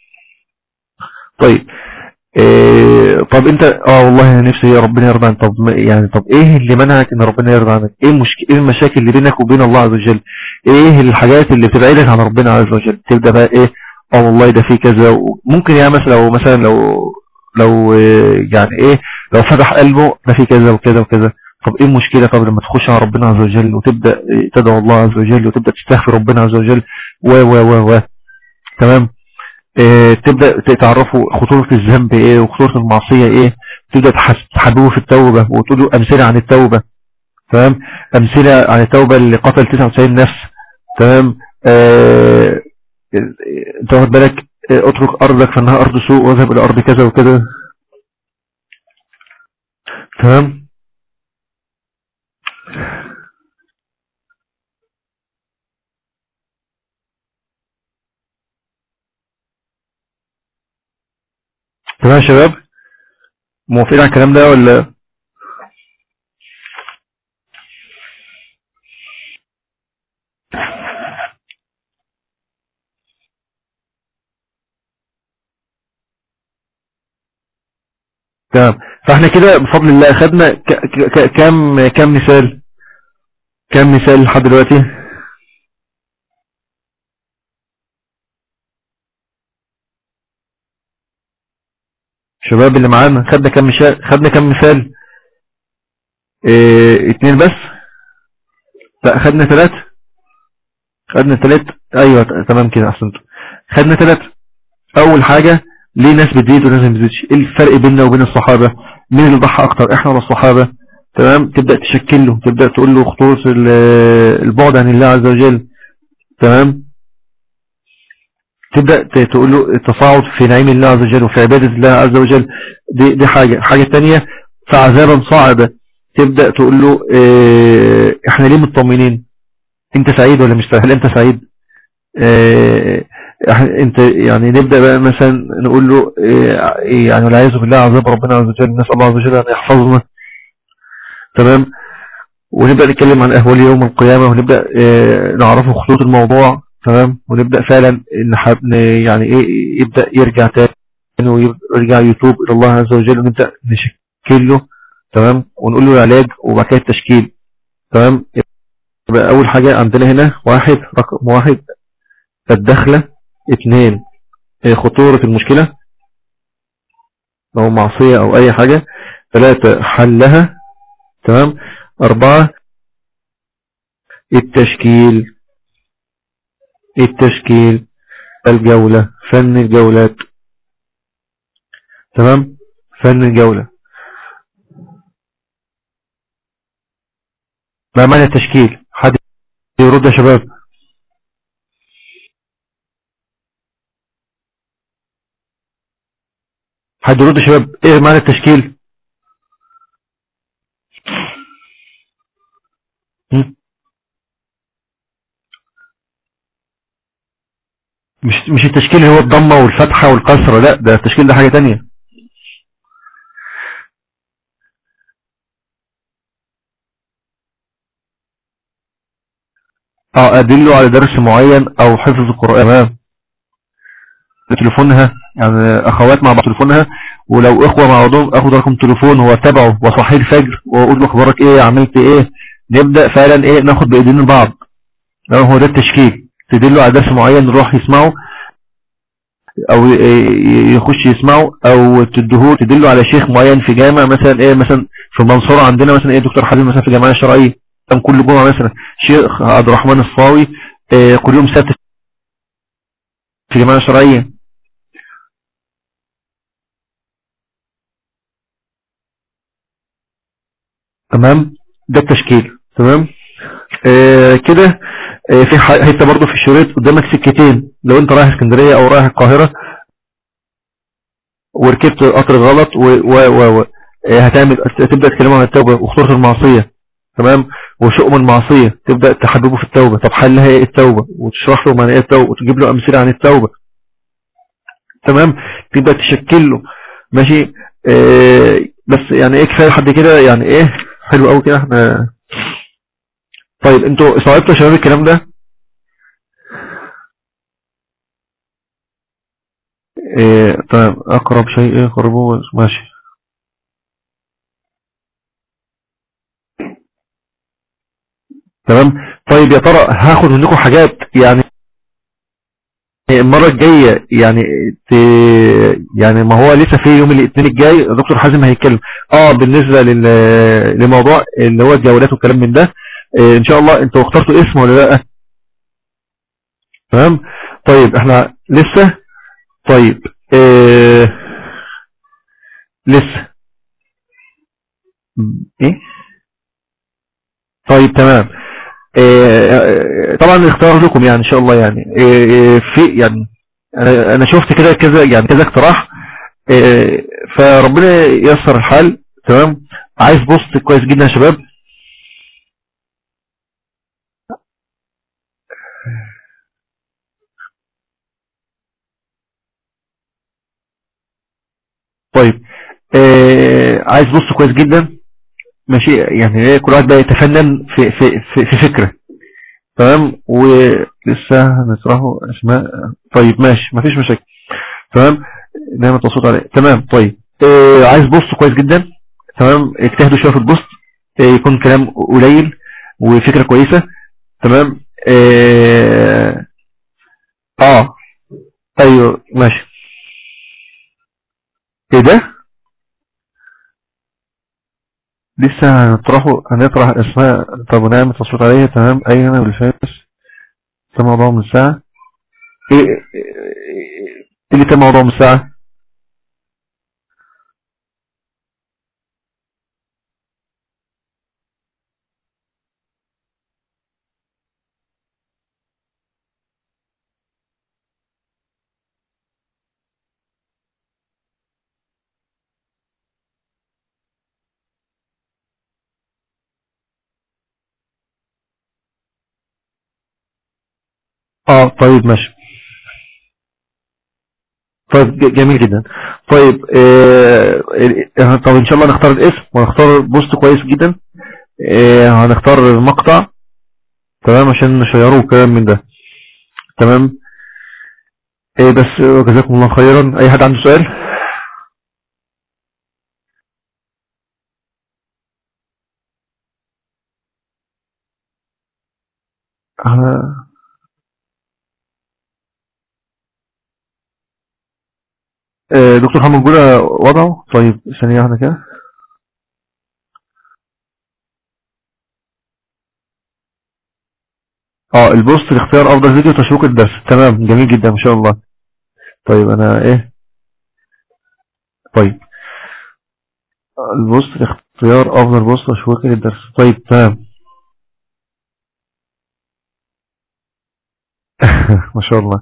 Speaker 2: طيب إيه طب انت اه والله انا نفسي يا ربنا يرضى عنك طب ما- يعني طب ايه اللي منعك ان ربنا يرضى عنك ايه المشك... ايه المشاكل اللي بينك وبين الله عز وجل ايه الحاجات اللي بتبعدك عن ربنا عز وجل تبدا بقى ايه اه والله ده في كذا ممكن يعني مثلا لو مثلا لو لو إيه يعني ايه لو فتح قلبه ده في كذا وكذا وكذا طب ايه المشكلة طب لما تخش على ربنا عز وجل وتبدأ إيه تدعو الله عز وجل وتبدأ تستغفر ربنا عز وجل و و و و تمام إيه تبدأ تعرفوا خطورة الذنب ايه وخطورة المعصية ايه تبدأ تحس- تحبوه في التوبة وتقول له امثلة عن التوبة تمام امثلة عن التوبة اللي قتل 99 نفس تمام آه، انت واخد بالك آه، اترك ارضك فانها ارض سوء واذهب الى ارض كذا وكذا تمام تمام يا شباب موافقين على الكلام ده ولا تمام فاحنا كده بفضل الله اخدنا ك- ك- ك- كام كام مثال كام مثال لحد دلوقتي شباب اللي معانا خدنا كام مثال خدنا كام مثال اه اتنين بس لا خدنا ثلاثة خدنا ثلاثة ايوه ت- تمام كده احسنت خدنا ثلاثة اول حاجة ليه ناس بتزيد وناس ما بتزيدش ايه الفرق بيننا وبين الصحابة مين اللي ضحى اكتر احنا ولا الصحابة تمام تبدأ تشكل له تبدأ تقول له خطوط ال- البعد عن الله عز وجل تمام تبدأ ت- تقول له التصاعد في نعيم الله عز وجل وفي عبادة الله عز وجل دي, دي حاجة الحاجة الثانية فعذابا صاعدا تبدأ تقول له اه احنا ليه مطمنين انت سعيد ولا مش سعيد هل انت سعيد اه إحنا- انت يعني نبدأ بقى مثلا نقول له اه يعني والعياذ بالله عذاب ربنا عز وجل نسأل الله عز وجل ان يحفظنا تمام ونبدأ نتكلم عن أهوال يوم القيامة ونبدأ آه، نعرفه خطوط الموضوع تمام ونبدأ فعلا نحب ن- يعني ايه يبدأ يرجع تاني ويرجع يتوب إلى الله عز وجل ونبدأ نشكل له تمام ونقول له العلاج وبعد كده التشكيل تمام يبقى أول حاجة عندنا هنا واحد رقم واحد الدخلة اثنين آه، خطورة المشكلة أو معصية أو أي حاجة ثلاثة حلها تمام أربعة التشكيل التشكيل الجولة فن الجولات تمام فن الجولة ما معنى التشكيل حد يرد يا شباب حد يرد يا شباب ايه معنى التشكيل م? مش مش التشكيل هو الضمة والفتحة والكسرة لا ده التشكيل ده حاجة تانية اه ادله على درس معين او حفظ القرآن تمام تليفونها يعني اخوات مع بعض تليفونها ولو اخوة مع بعضهم اخد رقم تليفون هو تبعه وصحي الفجر واقول له اخبارك ايه عملت ايه نبدأ فعلا ايه ناخد بايدين بعض هو ده التشكيل تدله على درس معين نروح يسمعه او يخش يسمعه او تدهور تدله على شيخ معين في جامع مثلا ايه مثلا في المنصورة عندنا مثلا ايه دكتور حبيب مثلا في جامعة شرعية كان كل جمعة مثلا شيخ عبد الرحمن الصاوي إيه كل يوم سبت في جامعة شرعية تمام ده التشكيل تمام آه كده آه في حته برضه في الشريط قدامك سكتين لو انت رايح اسكندريه او رايح القاهره وركبت قطر غلط و, و, و, و هتعمل تبدا تكلمه عن التوبه وخطوره المعصيه تمام وشؤم المعصيه تبدا تحببه في التوبه طب حلها ايه التوبه وتشرح له معنى ايه التوبه وتجيب له امثله عن التوبه تمام تبدا تشكل له ماشي آه بس يعني ايه كفايه لحد كده يعني ايه حلو قوي كده احنا طيب انتوا استوعبتوا يا شباب الكلام ده ايه طيب اقرب شيء ايه قربوه ماشي تمام طيب يا ترى هاخد منكم حاجات يعني المرة الجاية يعني ت... يعني ما هو لسه في يوم الاثنين الجاي دكتور حازم هيتكلم اه بالنسبة لل... لموضوع اللي هو الجولات والكلام من ده إيه ان شاء الله انتوا اخترتوا اسم ولا لا تمام طيب احنا لسه طيب إيه لسه ايه طيب تمام إيه طبعا الاختيار لكم يعني ان شاء الله يعني إيه في يعني انا انا شفت كده كذا يعني كذا اقتراح إيه فربنا ييسر الحال تمام عايز بوست كويس جدا يا شباب طيب آه عايز بص كويس جدا ماشي يعني ايه كل واحد بقى يتفنن في في في, في فكره تمام ولسه هنشرحه اسماء طيب ماشي مفيش مشاكل تمام نعمل تصويت عليه تمام طيب آه عايز بوست كويس جدا تمام اجتهدوا شويه في البوست آه يكون كلام قليل وفكره كويسه تمام اه, آه. ايوه ماشي ايه ده لسه هنطرحه هنطرح اسماء طب ونعمل تصويت عليها تمام اين بالفارس تم موضوع من الساعة ايه ايه اللي تم موضوع من الساعة اه طيب ماشي طيب جميل جدا طيب اه طب ان شاء الله نختار الاسم ونختار بوست كويس جدا اه هنختار المقطع تمام عشان نشيروه كلام من ده تمام اه بس جزاكم الله خيرا اي حد عنده سؤال احنا دكتور محمد جولة وضعه طيب ثانية واحدة كده اه البوست لاختيار افضل فيديو تشويق الدرس تمام جميل جدا ما شاء الله طيب انا ايه طيب البوست لاختيار افضل بوست تشويق للدرس طيب تمام ما شاء الله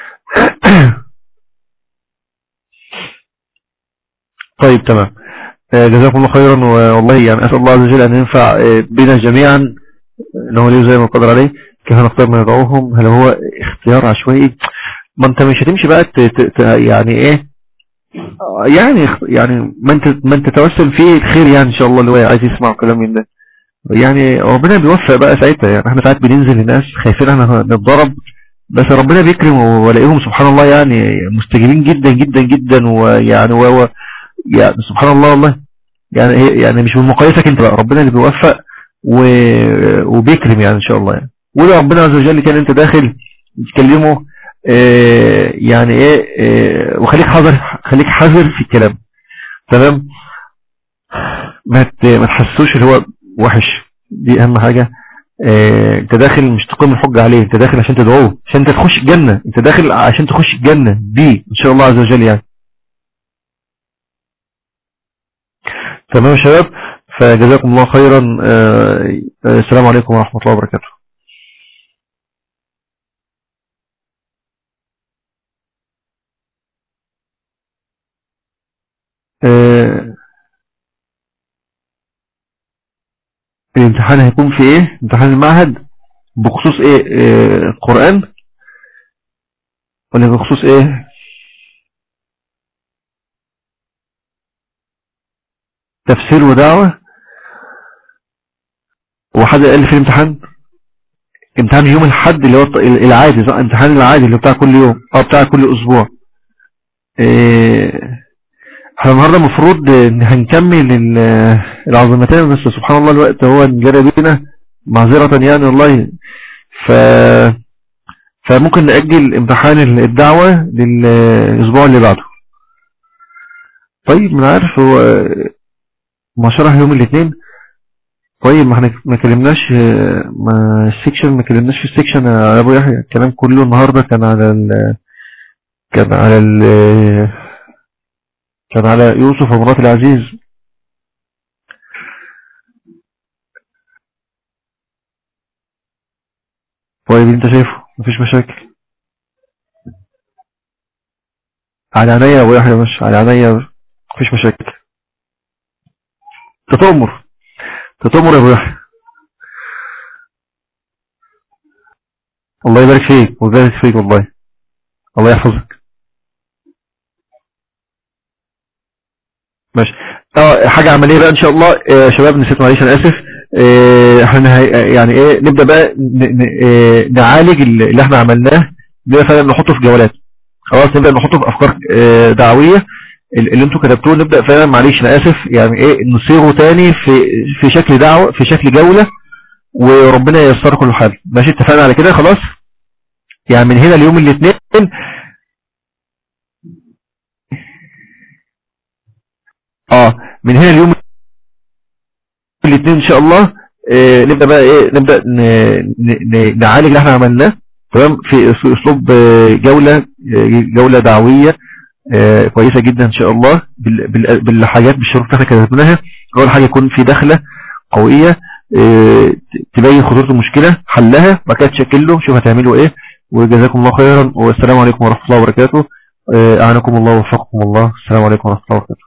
Speaker 2: طيب تمام جزاكم الله خيرا والله يعني أسأل الله عز وجل أن ينفع بنا جميعا إنه ليه زي ما قدر عليه كيف نختار ما يضعوهم هل هو اختيار عشوائي ما انت مش هتمشي بقى ت... ت... ت... يعني ايه آه، يعني يعني ما انت ما انت توسل فيه الخير يعني ان شاء الله اللي هو عايز يسمع كلام من ده يعني ربنا بيوفق بقى ساعتها يعني احنا ساعات بننزل لناس خايفين احنا نتضرب بس ربنا بيكرم ولاقيهم سبحان الله يعني مستجيبين جدا جدا جدا ويعني و يعني سبحان الله والله يعني يعني مش من مقايسك انت بقى ربنا اللي بيوفق و... وبيكرم يعني ان شاء الله يعني ولو ربنا عز وجل كان انت داخل تكلمه اه يعني ايه اه وخليك حذر خليك حذر في الكلام تمام ما ما تحسوش اللي هو وحش دي اهم حاجة اه انت داخل مش تقيم الحجة عليه انت داخل عشان تدعوه عشان انت تخش الجنة انت داخل عشان تخش الجنة دي ان شاء الله عز وجل يعني تمام يا شباب فجزاكم الله خيرا السلام عليكم ورحمة الله وبركاته الامتحان هيكون في ايه امتحان المعهد بخصوص ايه القرآن ولا بخصوص ايه تفسير ودعوة وحد قال لي في الامتحان امتحان يوم الحد اللي هو العادي امتحان العادي اللي بتاع كل يوم او بتاع كل اسبوع ايه احنا النهاردة المفروض هنكمل العظمتين بس سبحان الله الوقت هو انجرى بينا معذرة يعني والله ف فممكن نأجل امتحان الدعوة للاسبوع اللي بعده طيب من عارف هو ما شرح يوم الاثنين طيب ما احنا ما كلمناش ما السكشن ما كلمناش في السكشن يا ابو يحيى الكلام كله النهارده كان على ال كان على ال كان على يوسف ومرات العزيز طيب انت شايفه مفيش مشاكل على عينيا يا ابو يحيى مش على عينيا مفيش مشاكل تتأمر تتأمر يا ابو يحيى الله يبارك فيك ويبارك فيك والله الله يحفظك ماشي اه حاجة عملية بقى ان شاء الله آه شباب نسيت معلش انا اسف آه احنا يعني ايه نبدأ بقى اه نعالج اللي احنا عملناه نبدأ فعلا نحطه في جولات خلاص نبدأ نحطه في افكار اه دعوية اللي انتوا كتبتوه نبدأ فعلا معلش انا اسف يعني ايه نصيغه تاني في في شكل دعوة في شكل جولة وربنا ييسر كل حال ماشي اتفقنا على كده خلاص يعني من هنا اليوم الاثنين اه من هنا اليوم الاثنين ان شاء الله آه نبدأ بقى ايه نبدأ نعالج اللي احنا عملناه تمام في اسلوب جولة جولة دعوية آه كويسة جدا ان شاء الله بالحاجات بالشروط اللي احنا كتبناها اول حاجة يكون في دخلة قوية آه تبين خطورة المشكلة حلها بعد كده تشكل له شوف هتعملوا ايه وجزاكم الله خيرا والسلام عليكم ورحمة الله وبركاته اعنكم الله ووفقكم الله السلام عليكم ورحمة الله وبركاته